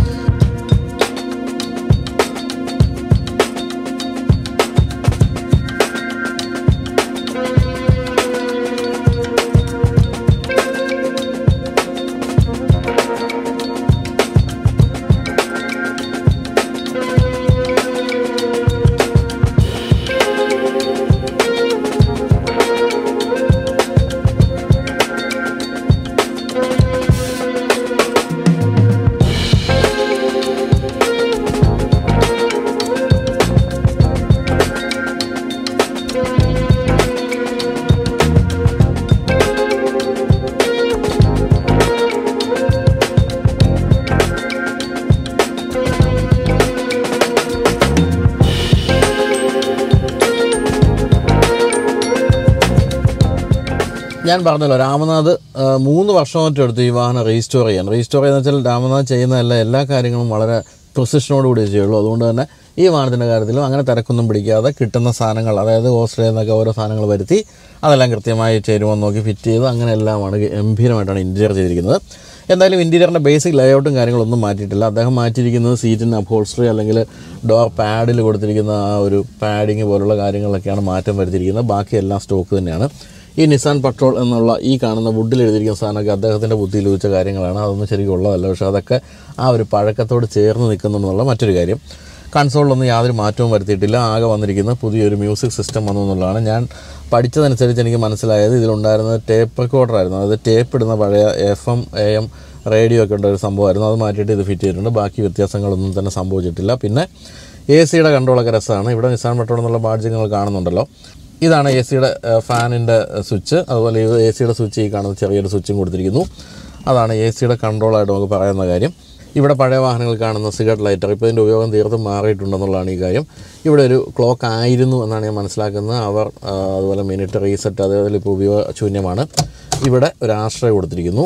ഞാൻ പറഞ്ഞല്ലോ രാമനാഥ് ആ, മൂന്ന് വർഷം മറ്റും എടുത്തു ഈ വാഹനം റീസ്റ്റോർ ചെയ്യാൻ റീസ്റ്റോർ ചെയ്യുന്ന വെച്ചാൽ രാമനാഥ് ചെയ്യുന്ന എല്ലാ എല്ലാ കാര്യങ്ങളും വളരെ പ്രൊസിഷനോടുകൂടി ചെയ്യുള്ളൂ അതുകൊണ്ട് തന്നെ ഈ വാഹനത്തിൻ്റെ കാര്യത്തിലും അങ്ങനെ തിരക്കൊന്നും പിടിക്കാതെ കിട്ടുന്ന സാധനങ്ങൾ അതായത് ഓസ്ട്രേലിയയിൽ നിന്നൊക്കെ ഓരോ സാധനങ്ങൾ വരുത്തി അതെല്ലാം കൃത്യമായി ചേരുമെന്ന് നോക്കി ഫിറ്റ് ചെയ്ത് അങ്ങനെ എല്ലാമാണ് ഗംഭീരമായിട്ടാണ് ഇൻറ്റീരിയർ ചെയ്തിരിക്കുന്നത് എന്തായാലും ഇൻറ്റീരിയറിൻ്റെ ബേസിക് ലേഔട്ടും കാര്യങ്ങളൊന്നും മാറ്റിയിട്ടില്ല അദ്ദേഹം മാറ്റിയിരിക്കുന്നത് സീറ്റിന് അപ്ഹോൾസ്ട്രി അല്ലെങ്കിൽ ഡോർ പാഡിൽ കൊടുത്തിരിക്കുന്ന ആ ഒരു പാഡിങ് പോലുള്ള കാര്യങ്ങളിലൊക്കെയാണ് മാറ്റം വരുത്തിയിരിക്കുന്നത് ബാക്കി എല്ലാം സ്റ്റോക്ക് തന്നെയാണ് ഈ നിസാൻ പട്രോൾ എന്നുള്ള ഈ കാണുന്ന വുഡിൽ എഴുതിയിരിക്കുന്ന സാധനമൊക്കെ അദ്ദേഹത്തിൻ്റെ ബുദ്ധിയിൽ വെച്ച കാര്യങ്ങളാണ് അതൊന്നും ശരിക്കും ഉള്ളതല്ല പക്ഷേ അതൊക്കെ ആ ഒരു പഴക്കത്തോട് ചേർന്ന് നിൽക്കുന്നുണ്ടെന്നുള്ള മറ്റൊരു കാര്യം കൺസോളിലൊന്നും യാതൊരു മാറ്റവും വരുത്തിയിട്ടില്ല ആകെ വന്നിരിക്കുന്ന പുതിയൊരു മ്യൂസിക് സിസ്റ്റം വന്നു എന്നുള്ളതാണ് ഞാൻ പഠിച്ചതനുസരിച്ച് എനിക്ക് മനസ്സിലായത് ഇതിലുണ്ടായിരുന്നത് ടേപ്പ് റെക്കോർഡറായിരുന്നു അതായത് ടേപ്പ് ഇടുന്ന പഴയ F M A M radio ഒക്കെ ഉള്ള ഒരു സംഭവമായിരുന്നു അത് മാറ്റിയിട്ട് ഇത് ഫിറ്റ് ചെയ്തിട്ടുണ്ട് ബാക്കി വ്യത്യാസങ്ങളൊന്നും തന്നെ സംഭവിച്ചിട്ടില്ല പിന്നെ എ സിയുടെ കൺട്രോളൊക്കെ രസമാണ് ഇവിടെ നിസാൻ പട്രോൾ എന്നുള്ള ബാഡ്ജ് നിങ്ങൾ കാണുന്നുണ്ടല്ലോ ഇതാണ് എ സിയുടെ ഫാനിൻ്റെ സ്വിച്ച് അതുപോലെ എ സിയുടെ സ്വിച്ച് ഈ കാണുന്ന ചെറിയൊരു സ്വിച്ചും കൊടുത്തിരിക്കുന്നു അതാണ് എ സിയുടെ കൺട്രോളായിട്ട് നമുക്ക് പറയുന്ന കാര്യം ഇവിടെ പഴയ വാഹനങ്ങൾ കാണുന്ന സിഗരറ്റ് ലൈറ്റർ ഇപ്പോൾ ഇതിൻ്റെ ഉപയോഗം തീർത്തും മാറിയിട്ടുണ്ടെന്നുള്ളതാണ് ഈ കാര്യം ഇവിടെ ഒരു ക്ലോക്ക് ആയിരുന്നു എന്നാണ് ഞാൻ മനസ്സിലാക്കുന്നത് അവർ ആ, അതുപോലെ മിനിറ്റ് റീസെറ്റ് അതേപോലെ ഇപ്പോൾ ഉപയോഗശൂന്യമാണ് ഇവിടെ ഒരു ആശ്രയം കൊടുത്തിരിക്കുന്നു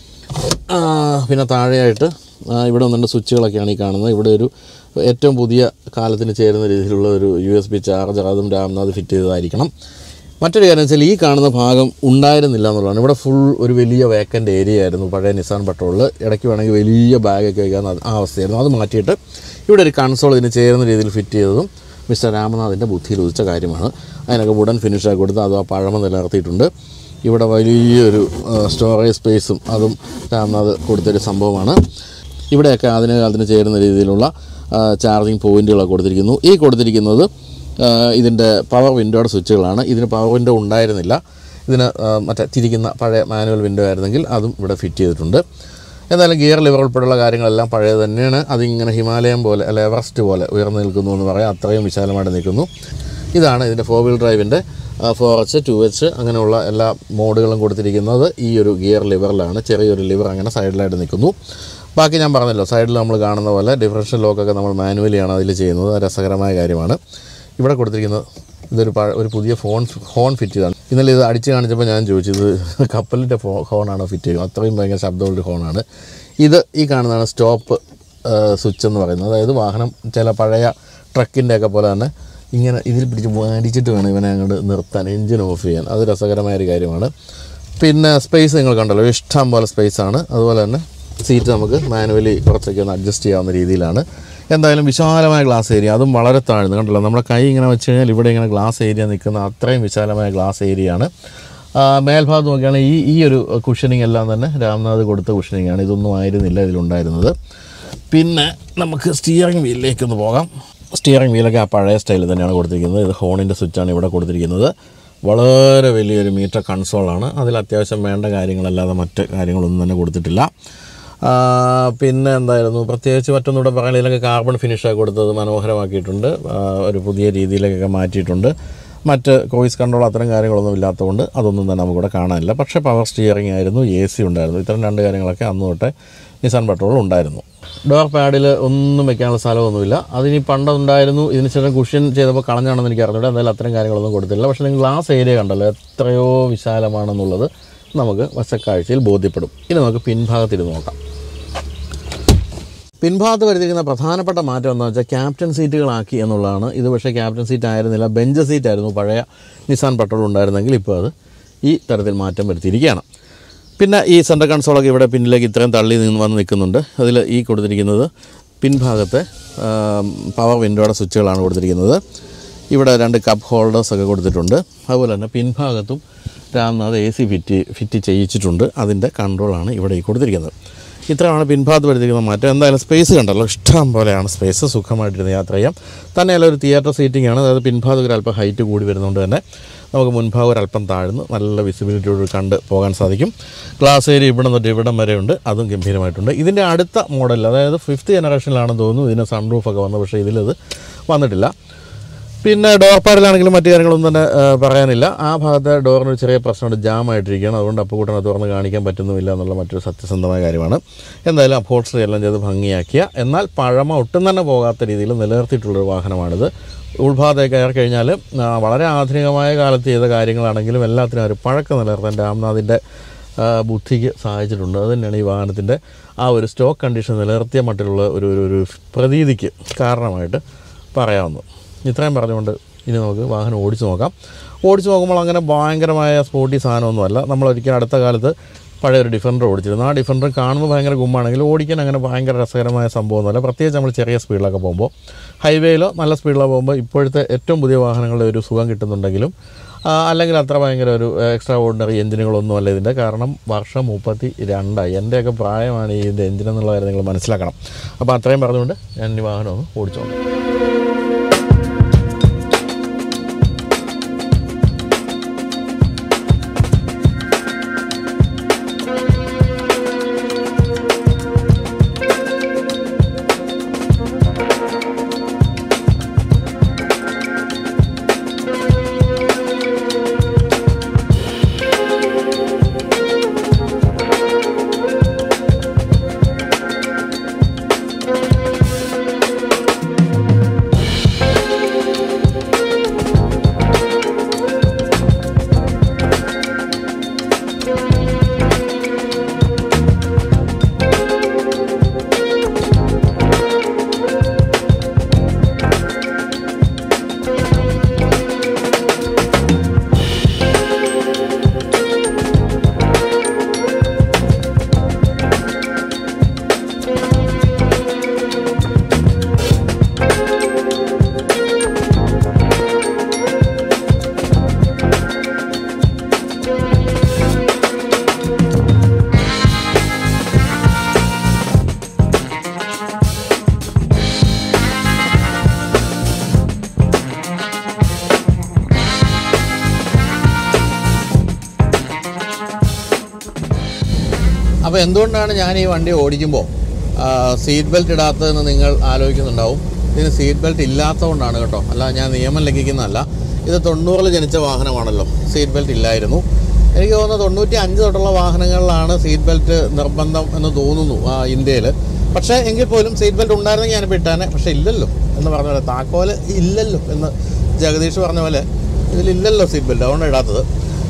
ആ, പിന്നെ താഴെയായിട്ട് ആ, ഇവിടെ ഒന്ന് രണ്ട് സ്വിച്ചുകളൊക്കെയാണ് ഈ കാണുന്നത് ഇവിടെ ഒരു ഏറ്റവും പുതിയ കാലത്തിന് ചേരുന്ന രീതിയിലുള്ള ഒരു യു എസ് ബി ചാർജർ അതും രാംനാഥ് ഫിറ്റ് ചെയ്തതായിരിക്കണം മറ്റൊരു കാര്യം വെച്ചാൽ ഈ കാണുന്ന ഭാഗം ഉണ്ടായിരുന്നില്ല എന്നുള്ളതാണ് ഇവിടെ ഫുൾ ഒരു വലിയ വേക്കൻ്റ് ഏരിയ ആയിരുന്നു പഴയ നിസാൻ പെട്രോളിൽ ഇടയ്ക്ക് വേണമെങ്കിൽ വലിയ ബാഗൊക്കെ വയ്ക്കാൻ ആ അവസ്ഥയായിരുന്നു അത് മാറ്റിയിട്ട് ഇവിടെ ഒരു കൺസോൾ ഇതിന് ചേരുന്ന രീതിയിൽ ഫിറ്റ് ചെയ്തതും മിസ്റ്റർ രാമനാഥിൻ്റെ ബുദ്ധിയിൽ ഉദിച്ച കാര്യമാണ് അതിനൊക്കെ വുഡൻ ഫിനിഷാക്കി കൊടുത്ത് അതും ആ പഴമ നിലനിർത്തിയിട്ടുണ്ട് ഇവിടെ വലിയൊരു സ്റ്റോറേജ് സ്പേസും അതും രാംനാഥ് കൊടുത്തൊരു സംഭവമാണ് ഇവിടെയൊക്കെ അതിന് അതിന് ചേരുന്ന രീതിയിലുള്ള ചാർജിങ് പോയിൻറ്റുകളൊക്കെ കൊടുത്തിരിക്കുന്നു ഈ കൊടുത്തിരിക്കുന്നത് ആ, ഇതിൻ്റെ പവർ വിൻഡോയുടെ സ്വിച്ചുകളാണ് ഇതിന് പവർ വിൻഡോ ഉണ്ടായിരുന്നില്ല ഇതിന് ആ, മറ്റേ തിരിക്കുന്ന പഴയ മാനുവൽ വിൻഡോ ആയിരുന്നെങ്കിൽ അതും ഇവിടെ ഫിറ്റ് ചെയ്തിട്ടുണ്ട് എന്നാലും ഗിയർ ലിവർ ഉൾപ്പെടെയുള്ള കാര്യങ്ങളെല്ലാം പഴയത് തന്നെയാണ് അതിങ്ങനെ ഹിമാലയം പോലെ അല്ല എവറസ്റ്റ് പോലെ ഉയർന്നു നിൽക്കുന്നു എന്ന് പറയാം അത്രയും വിശാലമായിട്ട് നിൽക്കുന്നു ഇതാണ് ഇതിൻ്റെ ഫോർ വീൽ ഡ്രൈവിൻ്റെ ഫോർ എച്ച് ടു എച്ച് അങ്ങനെയുള്ള എല്ലാ മോഡുകളും കൊടുത്തിരിക്കുന്നത് ഈ ഒരു ഗിയർ ലിവറിലാണ് ചെറിയൊരു ലിവർ അങ്ങനെ സൈഡിലായിട്ട് നിൽക്കുന്നു ബാക്കി ഞാൻ പറഞ്ഞല്ലോ സൈഡിൽ നമ്മൾ കാണുന്ന പോലെ ഡിഫറൻഷ്യൽ ലോക്കൊക്കെ നമ്മൾ മാനുവലിയാണ് അതിൽ ചെയ്യുന്നത് അത് രസകരമായ കാര്യമാണ് ഇവിടെ കൊടുത്തിരിക്കുന്നത് ഇതൊരു പഴ ഒരു പുതിയ ഫോൺ ഹോൺ ഫിറ്റ് ചെയ്താണ് ഇന്നലെ ഇത് അടിച്ച് കാണിച്ചപ്പോൾ ഞാൻ ചോദിച്ചു ഇത് കപ്പലിൻ്റെ ഫോ ഹോണാണോ ഫിറ്റ് ചെയ്യുക അത്രയും ഭയങ്കര ശബ്ദമുള്ള ഹോണാണ് ഇത് ഈ കാണുന്നതാണ് സ്റ്റോപ്പ് സ്വിച്ച് എന്ന് പറയുന്നത് അതായത് വാഹനം ചില പഴയ ട്രക്കിൻ്റെ ഒക്കെ പോലെ തന്നെ ഇങ്ങനെ ഇതിൽ പിടിച്ച് വാടിച്ചിട്ട് വേണം ഇവനെ അങ്ങോട്ട് നിർത്താൻ എഞ്ചിൻ ഓഫ് ചെയ്യാൻ അത് രസകരമായ ഒരു കാര്യമാണ് പിന്നെ സ്പേസ് നിങ്ങൾ കണ്ടല്ലോ ഇഷ്ടം പോലെ സ്പേസാണ് അതുപോലെ തന്നെ സീറ്റ് നമുക്ക് മാനുവലി കുറച്ചൊക്കെ ഒന്ന് അഡ്ജസ്റ്റ് ചെയ്യാവുന്ന രീതിയിലാണ് എന്തായാലും വിശാലമായ ഗ്ലാസ് ഏരിയ അതും വളരെ താഴ്ന്നു കണ്ടല്ലോ നമ്മുടെ കൈ ഇങ്ങനെ വെച്ച് കഴിഞ്ഞാൽ ഇവിടെ ഇങ്ങനെ ഗ്ലാസ് ഏരിയ നിൽക്കുന്ന അത്രയും വിശാലമായ ഗ്ലാസ് ഏരിയ ആണ് ആ, മേൽഭാഗത്ത് നോക്കുകയാണെങ്കിൽ ഈ ഈ ഒരു കുഷനിങ് എല്ലാം തന്നെ രാംനാഥ് കൊടുത്ത കുഷനിങ് ആണ് ഇതൊന്നും ആയിരുന്നില്ല ഇതിലുണ്ടായിരുന്നത് പിന്നെ നമുക്ക് സ്റ്റിയറിംഗ് വീലിലേക്കൊന്ന് പോകാം സ്റ്റിയറിംഗ് വീലൊക്കെ ആ പഴയ സ്റ്റൈലിൽ തന്നെയാണ് കൊടുത്തിരിക്കുന്നത് ഇത് ഹോണിൻ്റെ സ്വിച്ചാണ് ഇവിടെ കൊടുത്തിരിക്കുന്നത് വളരെ വലിയൊരു മീറ്റർ കൺസോളാണ് അതിൽ അത്യാവശ്യം വേണ്ട കാര്യങ്ങളല്ലാതെ മറ്റ് കാര്യങ്ങളൊന്നും തന്നെ കൊടുത്തിട്ടില്ല ആ, പിന്നെ എന്തായിരുന്നു പ്രത്യേകിച്ച് മറ്റൊന്നുകൂടെ പറയാൻ ഇതിലൊക്കെ കാർബൺ ഫിനിഷാണ് കൊടുത്തത് മനോഹരമാക്കിയിട്ടുണ്ട് ആ, ഒരു പുതിയ രീതിയിലേക്കൊക്കെ മാറ്റിയിട്ടുണ്ട് മറ്റ് ക്രോയിസ് കൺട്രോൾ അത്തരം കാര്യങ്ങളൊന്നും ഇല്ലാത്തതുകൊണ്ട് അതൊന്നും തന്നെ നമുക്കിവിടെ കാണാനില്ല പക്ഷേ പവർ സ്റ്റിയറിംഗ് ആയിരുന്നു എ സി ഉണ്ടായിരുന്നു ഇത്തരം രണ്ട് കാര്യങ്ങളൊക്കെ അന്ന് തൊട്ടേ നിസാൻ പെട്രോൾ ഉണ്ടായിരുന്നു ഡോർ പാഡിൽ ഒന്നും വെക്കാനുള്ള സ്ഥലമൊന്നുമില്ല അതിനി പണ്ടുണ്ടായിരുന്നു ഇതിന് ശേഷം കുഷ്യൻ ചെയ്തപ്പോൾ കളഞ്ഞാണെന്ന് എനിക്ക് അറിഞ്ഞൂടെ എന്തായാലും അത്തരം കാര്യങ്ങളൊന്നും കൊടുത്തില്ല പക്ഷേ നിങ്ങൾ ഗ്ലാസ് ഏരിയ കണ്ടല്ലോ എത്രയോ വിശാലമാണെന്നുള്ളത് നമുക്ക് വശക്കാഴ്ചയിൽ ബോധ്യപ്പെടും ഇനി നമുക്ക് പിൻഭാഗത്തിരുന്ന് നോക്കാം പിൻഭാഗത്ത് വരുത്തിയിരിക്കുന്ന പ്രധാനപ്പെട്ട മാറ്റം എന്താണെന്ന് വെച്ചാൽ ക്യാപ്റ്റൻ സീറ്റുകളാക്കി എന്നുള്ളതാണ് ഇത് പക്ഷേ ക്യാപ്റ്റൻ സീറ്റ് ആയിരുന്നില്ല ബെഞ്ച് സീറ്റ് ആയിരുന്നു പഴയ നിസാൻ പെട്രോൾ ഉണ്ടായിരുന്നെങ്കിൽ ഇപ്പോൾ അത് ഈ തരത്തിൽ മാറ്റം വരുത്തിയിരിക്കുകയാണ് പിന്നെ ഈ സെൻറ്റർ കൺസോളൊക്കെ ഇവിടെ പിന്നിലേക്ക് ഇത്രയും തള്ളി നിന്ന് വന്ന് നിൽക്കുന്നുണ്ട് അതിൽ ഈ കൊടുത്തിരിക്കുന്നത് പിൻഭാഗത്തെ പവർ വിൻഡോയുടെ സ്വിച്ചുകളാണ് കൊടുത്തിരിക്കുന്നത് ഇവിടെ രണ്ട് കപ്പ് ഹോൾഡേഴ്സ് ഒക്കെ കൊടുത്തിട്ടുണ്ട് അതുപോലെ തന്നെ പിൻഭാഗത്തും Ramnath A C fit fit ചെയ്യിച്ചിട്ടുണ്ട് അതിൻ്റെ കൺട്രോളാണ് ഇവിടെ ഈ കൊടുത്തിരിക്കുന്നത് ഇത്രയാണ് പിൻഭാഗത്ത് വരുത്തിയിരിക്കുന്ന മാറ്റം എന്തായാലും സ്പേസ് കണ്ടല്ലോ ഇഷ്ടം പോലെയാണ് സ്പേസ് സുഖമായിട്ടിരുന്ന് യാത്ര ചെയ്യാം തന്നെയല്ല ഒരു തിയേറ്റർ സീറ്റിംഗ് ആണ് അതായത് പിൻഭാഗം ഒരു അല്പം ഹൈറ്റ് കൂടി വരുന്നതുകൊണ്ട് തന്നെ നമുക്ക് മുൻഭാഗം ഒരു അല്പം താഴ്ന്ന് നല്ല വിസിബിലിറ്റിയോട് കണ്ട് പോകാൻ സാധിക്കും ഗ്ലാസ് ഏരിയ ഇവിടെ തൊട്ട് ഇവിടം വരെ ഉണ്ട് അതും ഗംഭീരമായിട്ടുണ്ട് ഇതിൻ്റെ അടുത്ത മോഡൽ അതായത് ഫിഫ്ത്ത് ജനറേഷനിലാണെന്ന് തോന്നുന്നു ഇതിന് സൺറൂഫൊക്കെ വന്നത് പക്ഷേ ഇതിലത് വന്നിട്ടില്ല പിന്നെ ഡോർ പാഡിലാണെങ്കിലും മറ്റു കാര്യങ്ങളൊന്നും തന്നെ ആ, പറയാനില്ല ആ ഭാഗത്തെ ഡോറിന് ഒരു ചെറിയ പ്രശ്നമുണ്ട് ജാം ആയിട്ടിരിക്കുകയാണ് അതുകൊണ്ട് അപ്പുകൂട്ടനെ തുറന്ന് കാണിക്കാൻ പറ്റുന്നുമില്ല എന്നുള്ള മറ്റൊരു സത്യസന്ധമായ കാര്യമാണ് എന്തായാലും അപ്പോൾസ്റ്ററി എല്ലാം ചെയ്ത് ഭംഗിയാക്കിയ എന്നാൽ പഴമ ഒട്ടും തന്നെ പോകാത്ത രീതിയിൽ നിലനിർത്തിയിട്ടുള്ളൊരു വാഹനമാണിത് ഉൾഭാഗത്തേക്ക് കയറി കഴിഞ്ഞാൽ ആ, വളരെ ആധുനികമായ കാലത്ത് ചെയ്ത കാര്യങ്ങളാണെങ്കിലും എല്ലാത്തിനും ഒരു പഴക്കം നിലനിർത്താൻ രാംനാഥിൻ്റെ ആ, ബുദ്ധിക്ക് സഹായിച്ചിട്ടുണ്ട് അത് തന്നെയാണ് ഈ വാഹനത്തിൻ്റെ ആ ഒരു സ്റ്റോക്ക് കണ്ടീഷൻ നിലനിർത്തിയ മട്ടിലുള്ള ഒരു ഒരു ഒരു പ്രതീതിക്ക് കാരണമായിട്ട് പറയാവുന്നത് ഇത്രയും പറഞ്ഞുകൊണ്ട് ഇനി നമുക്ക് വാഹനം ഓടിച്ചു നോക്കാം ഓടിച്ചു നോക്കുമ്പോൾ അങ്ങനെ ഭയങ്കരമായ സ്പോർട്ടി സാധനമൊന്നുമല്ല നമ്മൾ ഒരിക്കലും അടുത്ത കാലത്ത് പഴയ ഒരു ഡിഫൻഡർ ഓടിച്ചിരുന്നു ആ ഡിഫൻഡർ കാണുമ്പോൾ ഭയങ്കര ഗുമ്മാണെങ്കിൽ ഓടിക്കാൻ അങ്ങനെ ഭയങ്കര രസകരമായ സംഭവമൊന്നുമല്ല പ്രത്യേകിച്ച് നമ്മൾ ചെറിയ സ്പീഡിലൊക്കെ പോകുമ്പോൾ ഹൈവേയിലോ നല്ല സ്പീഡിലോ പോകുമ്പോൾ ഇപ്പോഴത്തെ ഏറ്റവും പുതിയ വാഹനങ്ങളുടെ ഒരു സുഖം കിട്ടുന്നുണ്ടെങ്കിലും ആ, അല്ലെങ്കിൽ അത്ര ഭയങ്കര ഒരു എക്സ്ട്രാ ഓർഡിനറി എഞ്ചിനുകളൊന്നും അല്ല ഇതിൻ്റെ കാരണം വർഷം മുപ്പത്തി രണ്ടായി എൻ്റെയൊക്കെ പ്രായമാണ് ഈ ഇതിൻ്റെ എഞ്ചിൻ എന്നുള്ള കാര്യം നിങ്ങൾ മനസ്സിലാക്കണം അപ്പോൾ അത്രയും പറഞ്ഞുകൊണ്ട് ഞാൻ ഈ വാഹനം ഒന്ന് ഓടിച്ചു നോക്കാം അപ്പോൾ എന്തുകൊണ്ടാണ് ഞാൻ ഈ വണ്ടി ഓടിക്കുമ്പോൾ സീറ്റ് ബെൽറ്റ് ഇടാത്തതെന്ന് നിങ്ങൾ ആലോചിക്കുന്നുണ്ടാവും ഇതിന് സീറ്റ് ബെൽറ്റ് ഇല്ലാത്തതുകൊണ്ടാണ് കേട്ടോ അല്ല ഞാൻ നിയമം ലംഘിക്കുന്നതല്ല ഇത് തൊണ്ണൂറിൽ ജനിച്ച വാഹനമാണല്ലോ സീറ്റ് ബെൽറ്റ് ഇല്ലായിരുന്നു എനിക്ക് തോന്നുന്നു തൊണ്ണൂറ്റി അഞ്ച് തൊട്ടുള്ള വാഹനങ്ങളിലാണ് സീറ്റ് ബെൽറ്റ് നിർബന്ധം എന്ന് തോന്നുന്നു ഇന്ത്യയിൽ പക്ഷേ എങ്കിൽ പോലും സീറ്റ് ബെൽറ്റ് ഉണ്ടായിരുന്നെങ്കിൽ ഞാൻ ഇട്ടാനെ പക്ഷേ ഇല്ലല്ലോ എന്ന് പറഞ്ഞ പോലെ താക്കോല് ഇല്ലല്ലോ എന്ന് ജഗദീഷ് പറഞ്ഞ പോലെ ഇതിലില്ലല്ലോ സീറ്റ് ബെൽറ്റ് അതുകൊണ്ടാണ് ഇടാത്തത്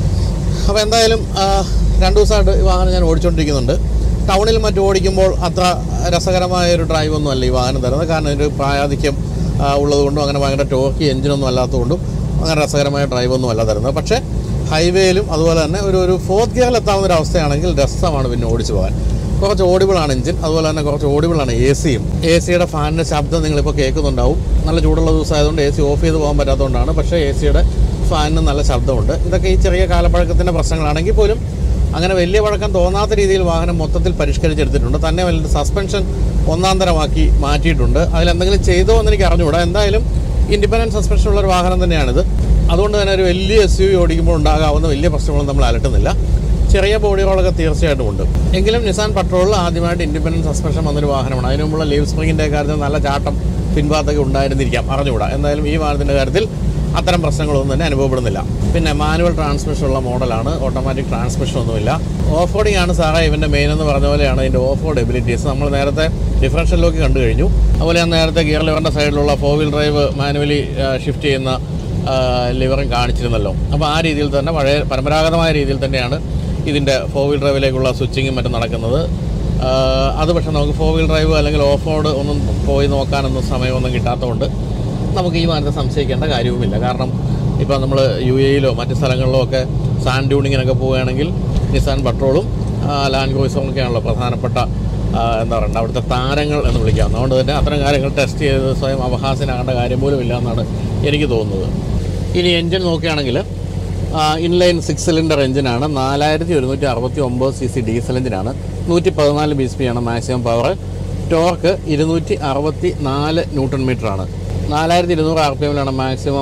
അപ്പോൾ എന്തായാലും ആ, രണ്ട് ദിവസമായിട്ട് ഈ വാഹനം ഞാൻ ഓടിച്ചുകൊണ്ടിരിക്കുന്നുണ്ട് ടൗണിൽ മറ്റും ഓടിക്കുമ്പോൾ അത്ര രസകരമായ ഒരു ഡ്രൈവ് ഒന്നും അല്ല ഈ വാഹനം തരുന്നത് കാരണം ഒരു പ്രായാധിക്യം ആ, ഉള്ളതുകൊണ്ടും അങ്ങനെ ഭയങ്കര ടോക്കി എഞ്ചിനൊന്നും അല്ലാത്തതുകൊണ്ടും അങ്ങനെ രസകരമായ ഡ്രൈവ് ഒന്നും അല്ല തരുന്നത് പക്ഷേ ഹൈവേയിലും അതുപോലെ തന്നെ ഒരു ഒരു ഫോർത്ത് ഗിയറിൽ എത്താവുന്ന ഒരു അവസ്ഥയാണെങ്കിൽ രസമാണ് പിന്നെ ഓടിച്ചു പോകാൻ കുറച്ച് ഓഡിബിളാണ് എഞ്ചിൻ അതുപോലെ തന്നെ കുറച്ച് ഓഡിബിളാണ് എ സിയും എ സിയുടെ ഫാനിൻ്റെ ശബ്ദം നിങ്ങളിപ്പോൾ കേൾക്കുന്നുണ്ടാവും നല്ല ചൂടുള്ള ദിവസമായതുകൊണ്ട് എ സി ഓഫ് ചെയ്ത് പോകാൻ പറ്റാത്തതുകൊണ്ടാണ് പക്ഷേ എ സിയുടെ ഫാനിന് നല്ല ശബ്ദമുണ്ട് ഇതൊക്കെ ഈ ചെറിയ കാലപ്പഴക്കത്തിൻ്റെ പ്രശ്നങ്ങളാണെങ്കിൽ പോലും അങ്ങനെ വലിയ പഴക്കം തോന്നാത്ത രീതിയിൽ വാഹനം മൊത്തത്തിൽ പരിഷ്കരിച്ചെടുത്തിട്ടുണ്ട് തന്നെ വലിയ സസ്പെൻഷൻ ഒന്നാം തരമാക്കി മാറ്റിയിട്ടുണ്ട് അതിലെന്തെങ്കിലും ചെയ്തോ എന്ന് എനിക്ക് അറിഞ്ഞുകൂടാ എന്തായാലും ഇൻഡിപെൻഡൻറ്റ് സസ്പെൻഷൻ ഉള്ള ഒരു വാഹനം തന്നെയാണിത് അതുകൊണ്ട് തന്നെ ഒരു വലിയ എസ് യു വി ഓടിക്കുമ്പോൾ ഉണ്ടാകാവുന്ന വലിയ പ്രശ്നങ്ങളൊന്നും നമ്മൾ അലട്ടുന്നില്ല ചെറിയ ബോഡി റോളൊക്കെ തീർച്ചയായിട്ടും ഉണ്ട് എങ്കിലും നിസാൻ പട്രോളിൽ ആദ്യമായിട്ട് ഇൻഡിപെൻഡൻറ്റ് സസ്പെൻഷൻ വന്നൊരു വാഹനമാണ് അതിനു മുമ്പുള്ള ലീവ് സ്പ്രിങ്ങിൻ്റെ കാര്യത്തിൽ നല്ല ചാട്ടം പിൻഭാഗത്തൊക്കെ ഉണ്ടായിരുന്നിരിക്കാം അറിഞ്ഞുകൂടാ എന്തായാലും ഈ വാഹനത്തിൻ്റെ കാര്യത്തിൽ അത്തരം പ്രശ്നങ്ങളൊന്നും തന്നെ അനുഭവപ്പെടുന്നില്ല പിന്നെ മാനുവൽ ട്രാൻസ്മിഷൻ ഉള്ള മോഡലാണ് ഓട്ടോമാറ്റിക് ട്രാൻസ്മിഷൻ ഒന്നുമില്ല ഓഫ് റോഡിംഗ് ആണ് സാറേ ഇവൻ്റെ മെയിൻ എന്ന് പറഞ്ഞ പോലെയാണ് ഇതിൻ്റെ ഓഫ് റോഡ് എബിലിറ്റീസ് നമ്മൾ നേരത്തെ ഡിഫറൻഷ്യൽ ലോക്ക് കണ്ടു കഴിഞ്ഞു അതുപോലെ ഞാൻ നേരത്തെ ഗിയർ ലിവറിൻ്റെ സൈഡിലുള്ള four wheel drive manually shift ചെയ്യുന്ന ലിവറും കാണിച്ചിരുന്നല്ലോ അപ്പോൾ ആ രീതിയിൽ തന്നെ പഴയ പരമ്പരാഗതമായ രീതിയിൽ തന്നെയാണ് ഇതിൻ്റെ ഫോർ വീൽ ഡ്രൈവിലേക്കുള്ള സ്വിച്ചിങ്ങും മറ്റും നടക്കുന്നത് ആഹ് അത് പക്ഷേ നമുക്ക് ഫോർ വീൽ ഡ്രൈവ് അല്ലെങ്കിൽ ഓഫ് റോഡ് ഒന്നും പോയി നോക്കാനൊന്നും സമയമൊന്നും കിട്ടാത്തതുകൊണ്ട് നമുക്ക് ഈ വാഹനത്തെ സംശയിക്കേണ്ട കാര്യവുമില്ല കാരണം ഇപ്പോൾ നമ്മൾ യു എയിലോ മറ്റ് സ്ഥലങ്ങളിലോ ഒക്കെ സാൻഡ് ഡ്യൂണിങ്ങിനൊക്കെ പോവുകയാണെങ്കിൽ നിസാൻ പട്രോളും ലാൻഡ് ക്രൂസറും ഒക്കെയാണല്ലോ പ്രധാനപ്പെട്ട ആ, എന്താ പറയുക അവിടുത്തെ താരങ്ങൾ എന്ന് വിളിക്കാം അതുകൊണ്ട് തന്നെ അത്തരം കാര്യങ്ങൾ ടെസ്റ്റ് ചെയ്ത് സ്വയം അപഹാസ്യനാകേണ്ട കാര്യം പോലും ഇല്ല എന്നാണ് എനിക്ക് തോന്നുന്നത് ഇനി എൻജിൻ നോക്കുകയാണെങ്കിൽ ഇൻലൈൻ സിക്സ് സിലിണ്ടർ എഞ്ചിനാണ് നാലായിരത്തി ഒരുന്നൂറ്റി അറുപത്തി ഒമ്പത് സി സി ഡീസൽ എഞ്ചിനാണ് നൂറ്റി പതിനാല് ബി എസ് പി ആണ് മാക്സിമം പവർ ടോർക്ക് ഇരുന്നൂറ്റി അറുപത്തി നാല് ന്യൂട്ടൺ മീറ്ററാണ് നാലായിരത്തി ഇരുന്നൂറ് ആർ പി എമ്മിലാണ് മാക്സിമം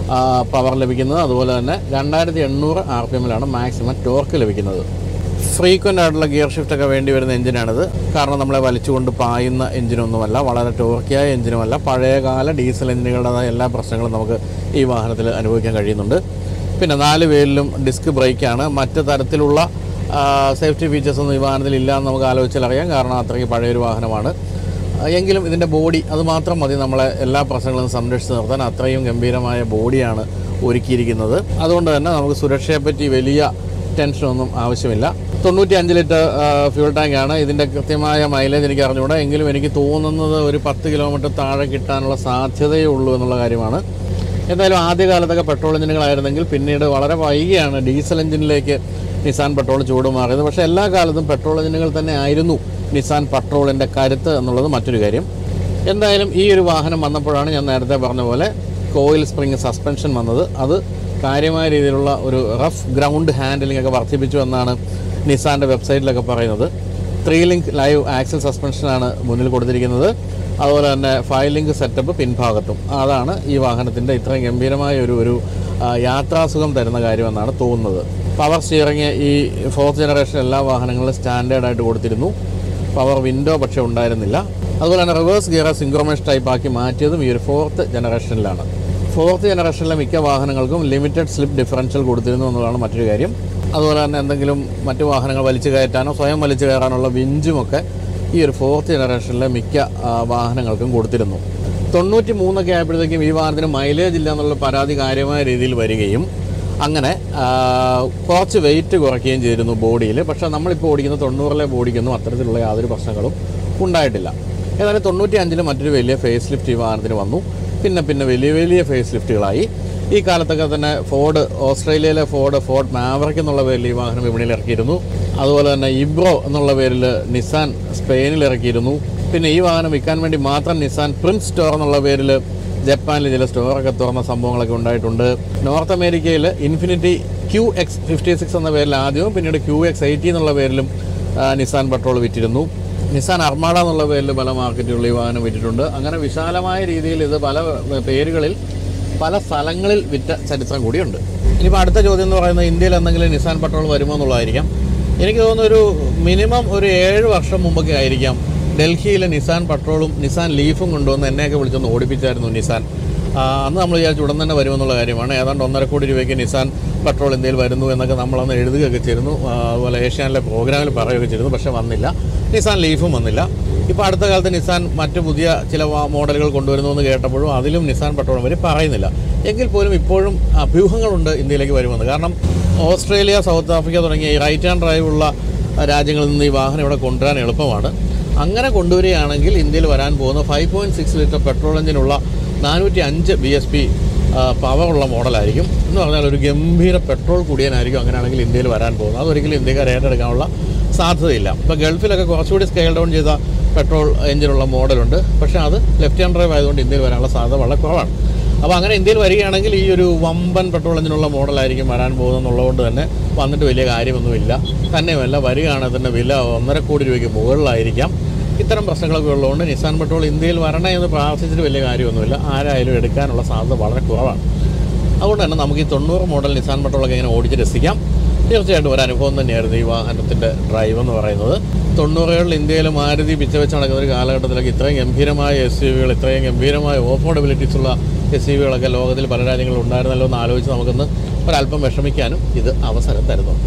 പവർ ലഭിക്കുന്നത് അതുപോലെ തന്നെ രണ്ടായിരത്തി എണ്ണൂറ് ആർ പി എമ്മിലാണ് മാക്സിമം ടോർക്ക് ലഭിക്കുന്നത് ഫ്രീക്വൻ്റ് ആയിട്ടുള്ള ഗിയർ ഷിഫ്റ്റ് ഒക്കെ വേണ്ടി വരുന്ന എഞ്ചിനാണിത് കാരണം നമ്മളെ വലിച്ചുകൊണ്ട് പായുന്ന എഞ്ചിനൊന്നുമല്ല വളരെ ടോർക്കിയായ എഞ്ചിനുമല്ല പഴയകാല ഡീസൽ എഞ്ചിനുകളുടേതായ എല്ലാ പ്രശ്നങ്ങളും നമുക്ക് ഈ വാഹനത്തിൽ അനുഭവിക്കാൻ കഴിയുന്നുണ്ട് പിന്നെ നാല് പേരിലും ഡിസ്ക് ബ്രേക്കാണ് മറ്റ് തരത്തിലുള്ള സേഫ്റ്റി ഫീച്ചേഴ്സ് ഒന്നും ഈ വാഹനത്തിൽ ഇല്ല എന്ന് നമുക്ക് ആലോചിച്ചാൽ അറിയാം കാരണം അത്രയ്ക്ക് പഴയൊരു വാഹനമാണ് എങ്കിലും ഇതിൻ്റെ ബോഡി അത് മാത്രം മതി നമ്മളെ എല്ലാ പ്രശ്നങ്ങളും സംരക്ഷിച്ച് നിർത്താൻ അത്രയും ഗംഭീരമായ ബോഡിയാണ് ഒരുക്കിയിരിക്കുന്നത് അതുകൊണ്ട് തന്നെ നമുക്ക് സുരക്ഷയെപ്പറ്റി വലിയ ടെൻഷനൊന്നും ആവശ്യമില്ല തൊണ്ണൂറ്റി അഞ്ച് ലിറ്റർ ഫ്യൂൾ ടാങ്കാണ് ഇതിൻ്റെ കൃത്യമായ മൈലേജ് എനിക്ക് അറിഞ്ഞുകൂടാ എങ്കിലും എനിക്ക് തോന്നുന്നത് ഒരു പത്ത് കിലോമീറ്റർ താഴെ കിട്ടാനുള്ള സാധ്യതയേ ഉള്ളൂ എന്നുള്ള കാര്യമാണ് എന്തായാലും ആദ്യകാലത്തൊക്കെ പെട്രോൾ എഞ്ചിനുകളായിരുന്നെങ്കിൽ പിന്നീട് വളരെ വൈകിയാണ് ഡീസൽ എഞ്ചിനിലേക്ക് നിസാൻ പെട്രോൾ ചൂട് മാറിയത് പക്ഷേ എല്ലാ കാലത്തും പെട്രോൾ എഞ്ചിനുകൾ തന്നെ ആയിരുന്നു നിസാൻ പെട്രോളിൻ്റെ കരുത്ത് എന്നുള്ളത് മറ്റൊരു കാര്യം എന്തായാലും ഈ ഒരു വാഹനം വന്നപ്പോഴാണ് ഞാൻ നേരത്തെ പറഞ്ഞ പോലെ കോയിൽ സ്പ്രിങ് സസ്പെൻഷൻ വന്നത് അത് കാര്യമായ രീതിയിലുള്ള ഒരു റഫ് ഗ്രൗണ്ട് ഹാൻഡിലിംഗ് ഒക്കെ വർദ്ധിപ്പിച്ചു എന്നാണ് നിസാൻ്റെ വെബ്സൈറ്റിലൊക്കെ പറയുന്നത് ത്രീ ലിങ്ക് ലൈവ് ആക്സൽ സസ്പെൻഷനാണ് മുന്നിൽ കൊടുത്തിരിക്കുന്നത് അതുപോലെ തന്നെ ഫൈവ് ലിങ്ക് സെറ്റപ്പ് പിൻഭാഗത്തും അതാണ് ഈ വാഹനത്തിൻ്റെ ഇത്രയും ഗംഭീരമായ ഒരു ഒരു ആ, യാത്രാസുഖം തരുന്ന കാര്യമെന്നാണ് തോന്നുന്നത് പവർ സ്റ്റിയറിങ് ഈ ഫോർത്ത് ജനറേഷൻ എല്ലാ വാഹനങ്ങളിലും സ്റ്റാൻഡേർഡായിട്ട് കൊടുത്തിരുന്നു പവർ വിൻഡോ പക്ഷേ ഉണ്ടായിരുന്നില്ല അതുപോലെ തന്നെ റിവേഴ്സ് ഗിയർ സിങ്ക്രോമൈസ് ടൈപ്പ് ആക്കി മാറ്റിയതും ഈ ഒരു ഫോർത്ത് ജനറേഷനിലാണ് ഫോർത്ത് ജനറേഷനിലെ മിക്ക വാഹനങ്ങൾക്കും ലിമിറ്റഡ് സ്ലിപ്പ് ഡിഫറൻഷ്യൽ കൊടുത്തിരുന്നു എന്നുള്ളതാണ് മറ്റൊരു കാര്യം അതുപോലെ തന്നെ എന്തെങ്കിലും മറ്റു വാഹനങ്ങൾ വലിച്ചു കയറ്റാനോ സ്വയം വലിച്ചു കയറാനുള്ള വിഞ്ചുമൊക്കെ ഈ ഒരു ഫോർത്ത് ജനറേഷനിലെ മിക്ക ആ, വാഹനങ്ങൾക്കും കൊടുത്തിരുന്നു തൊണ്ണൂറ്റി മൂന്നൊക്കെ ആയപ്പോഴത്തേക്കും ഈ വാഹനത്തിന് മൈലേജ് ഇല്ല എന്നുള്ള പരാതി കാര്യമായ രീതിയിൽ വരികയും അങ്ങനെ ആ, കുറച്ച് വെയിറ്റ് കുറയ്ക്കുകയും ചെയ്തിരുന്നു ബോഡിയിൽ പക്ഷേ നമ്മളിപ്പോൾ ഓടിക്കുന്ന തൊണ്ണൂറിലെ ബോഡിക്കൊന്നും അത്തരത്തിലുള്ള യാതൊരു പ്രശ്നങ്ങളും ഉണ്ടായിട്ടില്ല ഏതായാലും തൊണ്ണൂറ്റി അഞ്ചിൽ മറ്റൊരു വലിയ ഫേസ് ലിഫ്റ്റ് ഈ വാഹനത്തിന് വന്നു പിന്നെ പിന്നെ വലിയ വലിയ ഫേസ് ലിഫ്റ്റുകളായി ഈ കാലത്തൊക്കെ തന്നെ ഫോർഡ് ഓസ്ട്രേലിയയിലെ ഫോർഡ് ഫോർഡ് മാവറിക് എന്നുള്ള പേരിൽ ഈ വാഹനം വിപണിയിൽ ഇറക്കിയിരുന്നു അതുപോലെ തന്നെ ഇബ്രോ എന്നുള്ള പേരിൽ നിസാൻ സ്പെയിനിൽ ഇറക്കിയിരുന്നു പിന്നെ ഈ വാഹനം വിൽക്കാൻ വേണ്ടി മാത്രം നിസാൻ പ്രിൻസ് സ്റ്റോർ എന്നുള്ള പേരിൽ ജപ്പാനിൽ ചില സ്റ്റോറൊക്കെ തുറന്ന സംഭവങ്ങളൊക്കെ ഉണ്ടായിട്ടുണ്ട് നോർത്ത് അമേരിക്കയിൽ Infiniti Q X fifty six എന്ന പേരിൽ ആദ്യവും പിന്നീട് ക്യൂ എക്സ് എയ്റ്റി എന്നുള്ള പേരിലും ആ, നിസാൻ പെട്രോൾ വിറ്റിരുന്നു നിസാൻ അർമാഡ എന്നുള്ള പേരിൽ പല മാർക്കറ്റുകളിൽ ഈ വാഹനം വിറ്റിട്ടുണ്ട് അങ്ങനെ വിശാലമായ രീതിയിൽ ഇത് പല പേരുകളിൽ പല സ്ഥലങ്ങളിൽ വിറ്റ ചരിത്രം കൂടിയുണ്ട് ഇനിയിപ്പോൾ അടുത്ത ചോദ്യം എന്ന് പറയുന്നത് ഇന്ത്യയിൽ എന്തെങ്കിലും നിസാൻ പെട്രോൾ വരുമോ എന്നുള്ളതായിരിക്കാം എനിക്ക് തോന്നുന്നു ഒരു മിനിമം ഒരു ഏഴ് വർഷം മുമ്പൊക്കെ ആയിരിക്കാം ഡൽഹിയിലെ നിസാൻ പെട്രോളും നിസാൻ ലീഫും കൊണ്ടുവന്ന് എന്നെയൊക്കെ വിളിച്ചൊന്ന് ഓടിപ്പിച്ചായിരുന്നു നിസാൻ ആ, അന്ന് നമ്മൾ വിചാരിച്ചു ഉടൻ തന്നെ വരുമെന്നുള്ള കാര്യമാണ് ഏതാണ്ട് ഒന്നര കോടി രൂപയ്ക്ക് നിസാൻ പെട്രോൾ ഇന്ത്യയിൽ വരുന്നു എന്നൊക്കെ നമ്മളന്ന് എഴുതുകയൊക്കെ ചെയ്തിരുന്നു ആ, അതുപോലെ ഏഷ്യാനിലെ പ്രോഗ്രാമിൽ പറയുകയൊക്കെ ചെയ്തിരുന്നു പക്ഷേ വന്നില്ല നിസാൻ ലീഫും വന്നില്ല ഇപ്പോൾ അടുത്ത കാലത്ത് നിസാൻ മറ്റ് പുതിയ ചില വാ- മോഡലുകൾ കൊണ്ടുവരുന്നു എന്ന് കേട്ടപ്പോഴും അതിലും നിസാൻ പെട്രോൾ അവർ പറയുന്നില്ല എങ്കിൽ പോലും ഇപ്പോഴും അഭ്യൂഹങ്ങളുണ്ട് ഇന്ത്യയിലേക്ക് വരുമെന്ന് കാരണം ഓസ്ട്രേലിയ സൗത്ത് ആഫ്രിക്ക തുടങ്ങിയ ഈ റൈറ്റ് ഹാൻഡ് ഡ്രൈവ് ഉള്ള രാജ്യങ്ങളിൽ നിന്ന് ഈ വാഹനം ഇവിടെ കൊണ്ടുവരാൻ എളുപ്പമാണ് അങ്ങനെ കൊണ്ടുവരികയാണെങ്കിൽ ഇന്ത്യയിൽ വരാൻ പോകുന്ന five point six litre petrol എഞ്ചിനുള്ള നാനൂറ്റി അഞ്ച് ബി എസ് പി പവറുള്ള മോഡലായിരിക്കും എന്ന് പറഞ്ഞാൽ ഒരു ഗംഭീര പെട്രോൾ കൂടിയനായിരിക്കും അങ്ങനെയാണെങ്കിൽ ഇന്ത്യയിൽ വരാൻ പോകുന്നത് അതൊരിക്കലും ഇന്ത്യക്കാർ ഏറ്റെടുക്കാനുള്ള സാധ്യതയില്ല ഇപ്പോൾ ഗൾഫിലൊക്കെ കുറച്ചുകൂടി സ്കെയിൽ ഡൗൺ ചെയ്ത പെട്രോൾ എഞ്ചിനുള്ള മോഡലുണ്ട് പക്ഷേ അത് ലെഫ്റ്റ് ഹാൻഡ് ഡ്രൈവ് ആയതുകൊണ്ട് ഇന്ത്യയിൽ വരാനുള്ള സാധ്യത വളരെ കുറവാണ് അപ്പോൾ അങ്ങനെ ഇന്ത്യയിൽ വരികയാണെങ്കിൽ ഈ ഒരു വമ്പൻ പെട്രോൾ എഞ്ചിനുള്ള മോഡലായിരിക്കും വരാൻ പോകുന്നതെന്നുള്ളതുകൊണ്ട് തന്നെ വന്നിട്ട് വലിയ കാര്യമൊന്നുമില്ല തന്നെയുമല്ല വരികയാണെങ്കിൽ തന്നെ വില ഒന്നര കോടി രൂപയ്ക്ക് മുകളിലായിരിക്കാം ഇത്തരം പ്രശ്നങ്ങളൊക്കെ ഉള്ളതുകൊണ്ട് നിസാൻ പെട്രോൾ ഇന്ത്യയിൽ വരണേ എന്ന് പ്രാർത്ഥിച്ചിട്ട് വലിയ കാര്യമൊന്നുമില്ല ആരായാലും എടുക്കാനുള്ള സാധ്യത വളരെ കുറവാണ് അതുകൊണ്ട് തന്നെ നമുക്ക് ഈ തൊണ്ണൂറ് മോഡൽ നിസാൻ പെട്രോളൊക്കെ ഇങ്ങനെ ഓടിച്ച് രസിക്കാം തീർച്ചയായിട്ടും ഒരു അനുഭവം തന്നെയായിരുന്നു ഈ വാഹനത്തിൻ്റെ ഡ്രൈവ് എന്ന് പറയുന്നത് തൊണ്ണൂറുകളിൽ ഇന്ത്യയിൽ മാരുതി പിച്ച വെച്ച് നടക്കുന്ന ഒരു കാലഘട്ടത്തിലൊക്കെ ഇത്രയും ഗംഭീരമായ എസ് യു വികൾ ഇത്രയും ഗംഭീരമായ ഓഫോർഡബിലിറ്റീസ് ഉള്ള എസ് യു വികളൊക്കെ ലോകത്തിൽ പല രാജ്യങ്ങളിലും ഉണ്ടായിരുന്നല്ലോ എന്ന് ആലോചിച്ച് നമുക്കൊന്ന് ഒരല്പം വിഷമിക്കാനും ഇത് അവസരം തരുന്നുണ്ട്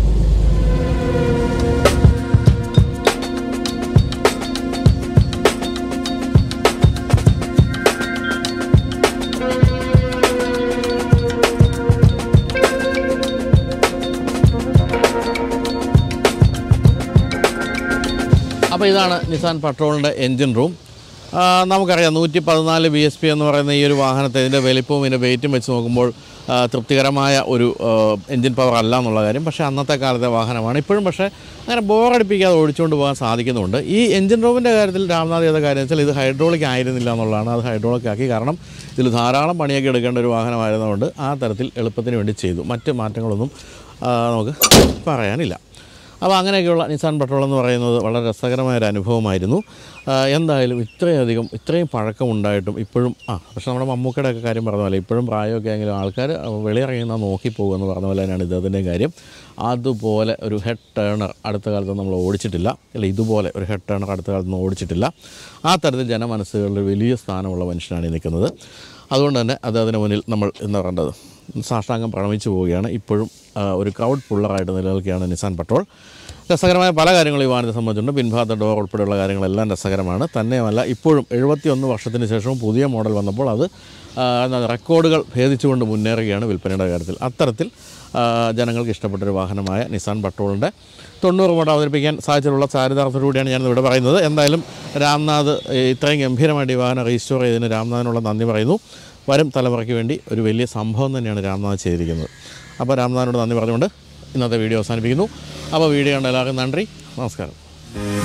അപ്പോൾ ഇതാണ് നിസാൻ പട്രോളിൻ്റെ എൻജിൻ റൂം ആ, നമുക്കറിയാം നൂറ്റി പതിനാല് ബി എസ് പി എന്ന് പറയുന്ന ഈ ഒരു വാഹനത്തെ ഇതിൻ്റെ വലിപ്പവും ഇതിൻ്റെ വെയിറ്റും വെച്ച് നോക്കുമ്പോൾ ആ, തൃപ്തികരമായ ഒരു ആ, എൻജിൻ പവർ അല്ല എന്നുള്ള കാര്യം പക്ഷേ അന്നത്തെ കാലത്തെ വാഹനമാണ് ഇപ്പോഴും പക്ഷേ അങ്ങനെ ബോറടിപ്പിക്കാതെ ഓടിച്ചുകൊണ്ട് പോകാൻ സാധിക്കുന്നുണ്ട് ഈ എൻജിൻ റൂമിൻ്റെ കാര്യത്തിൽ രാംനാഥ് ചെയ്ത കാര്യം വെച്ചാൽ ഇത് ഹൈഡ്രോളിക് ആയിരുന്നില്ല എന്നുള്ളതാണ് അത് ഹൈഡ്രോളിക് ആക്കി കാരണം ഇതിൽ ധാരാളം പണിയൊക്കെ എടുക്കേണ്ട ഒരു വാഹനമായിരുന്നതുകൊണ്ട് ആ തരത്തിൽ എളുപ്പത്തിന് വേണ്ടി ചെയ്തു മറ്റ് മാറ്റങ്ങളൊന്നും ആ, നമുക്ക് പറയാനില്ല അപ്പോൾ അങ്ങനെയൊക്കെയുള്ള നിസാൻ പെട്രോൾ എന്ന് പറയുന്നത് വളരെ രസകരമായ ഒരു അനുഭവമായിരുന്നു ആ, എന്തായാലും ഇത്രയധികം ഇത്രയും പഴക്കമുണ്ടായിട്ടും ഇപ്പോഴും ആ പക്ഷേ നമ്മുടെ മമ്മൂക്കയുടെ ഒക്കെ കാര്യം പറഞ്ഞ പോലെ ഇപ്പോഴും പ്രായമൊക്കെ ആണെങ്കിലും ആൾക്കാർ വെളിയിറങ്ങുന്ന നോക്കി പോകുമെന്ന് പറഞ്ഞ പോലെ തന്നെയാണ് ഇദ്ദേഹത്തിൻ്റെയും കാര്യം അതുപോലെ ഒരു ഹെഡ് ടേണർ അടുത്ത കാലത്ത് നമ്മൾ ഓടിച്ചിട്ടില്ല അല്ല ഇതുപോലെ ഒരു ഹെഡ് ടേണർ അടുത്ത കാലത്ത് ഓടിച്ചിട്ടില്ല ആ തരത്തിൽ ജനമനസ്സുകളിൽ വലിയ സ്ഥാനമുള്ള മനുഷ്യനാണ് ഈ നിൽക്കുന്നത് അതുകൊണ്ട് തന്നെ അദ്ദേഹത്തിന് മുന്നിൽ നമ്മൾ എന്ന് പറയേണ്ടത് സാഷ്ടാംഗം പ്രണമിച്ചു പോവുകയാണ് ഇപ്പോഴും ആ, ഒരു ക്രൗഡ് പുള്ളറായിട്ട് നിലനിൽക്കുകയാണ് നിസാൻ പെട്രോൾ രസകരമായ പല കാര്യങ്ങളും ഈ വാഹനത്തെ സംബന്ധിച്ചുണ്ട് പിൻഭാഗത്തെ ഡോർ ഉൾപ്പെടെയുള്ള കാര്യങ്ങളെല്ലാം രസകരമാണ് തന്നെയുമല്ല ഇപ്പോഴും എഴുപത്തിയൊന്ന് വർഷത്തിന് ശേഷവും പുതിയ മോഡൽ വന്നപ്പോൾ അത് ആ, എന്താ റെക്കോർഡുകൾ ഭേദിച്ചുകൊണ്ട് മുന്നേറുകയാണ് വിൽപ്പനയുടെ കാര്യത്തിൽ അത്തരത്തിൽ ആ, ജനങ്ങൾക്ക് ഇഷ്ടപ്പെട്ടൊരു വാഹനമായ നിസാൻ പെട്രോളിൻ്റെ തൊണ്ണൂറ് മോഡൽ അവതരിപ്പിക്കാൻ സാധ്യതയുള്ള ചാരിതാർത്ഥത്തോടുകൂടിയാണ് ഞാനിത് ഇവിടെ പറയുന്നത് എന്തായാലും രാംനാഥ് ഏ, ഇത്രയും ഗംഭീരമായിട്ട് ഈ വാഹനം രജിസ്റ്റർ ചെയ്തതിന് രാംനാഥിനുള്ള നന്ദി പറയുന്നു വരും തലമുറയ്ക്ക് വേണ്ടി ഒരു വലിയ സംഭവം തന്നെയാണ് രാംനാഥ് ചെയ്തിരിക്കുന്നത് അപ്പോൾ രാംനാഥിനോട് നന്ദി പറഞ്ഞുകൊണ്ട് ഇന്നത്തെ വീഡിയോ അവസാനിപ്പിക്കുന്നു അപ്പോൾ വീഡിയോ കണ്ട എല്ലാവർക്കും നന്ദി നമസ്കാരം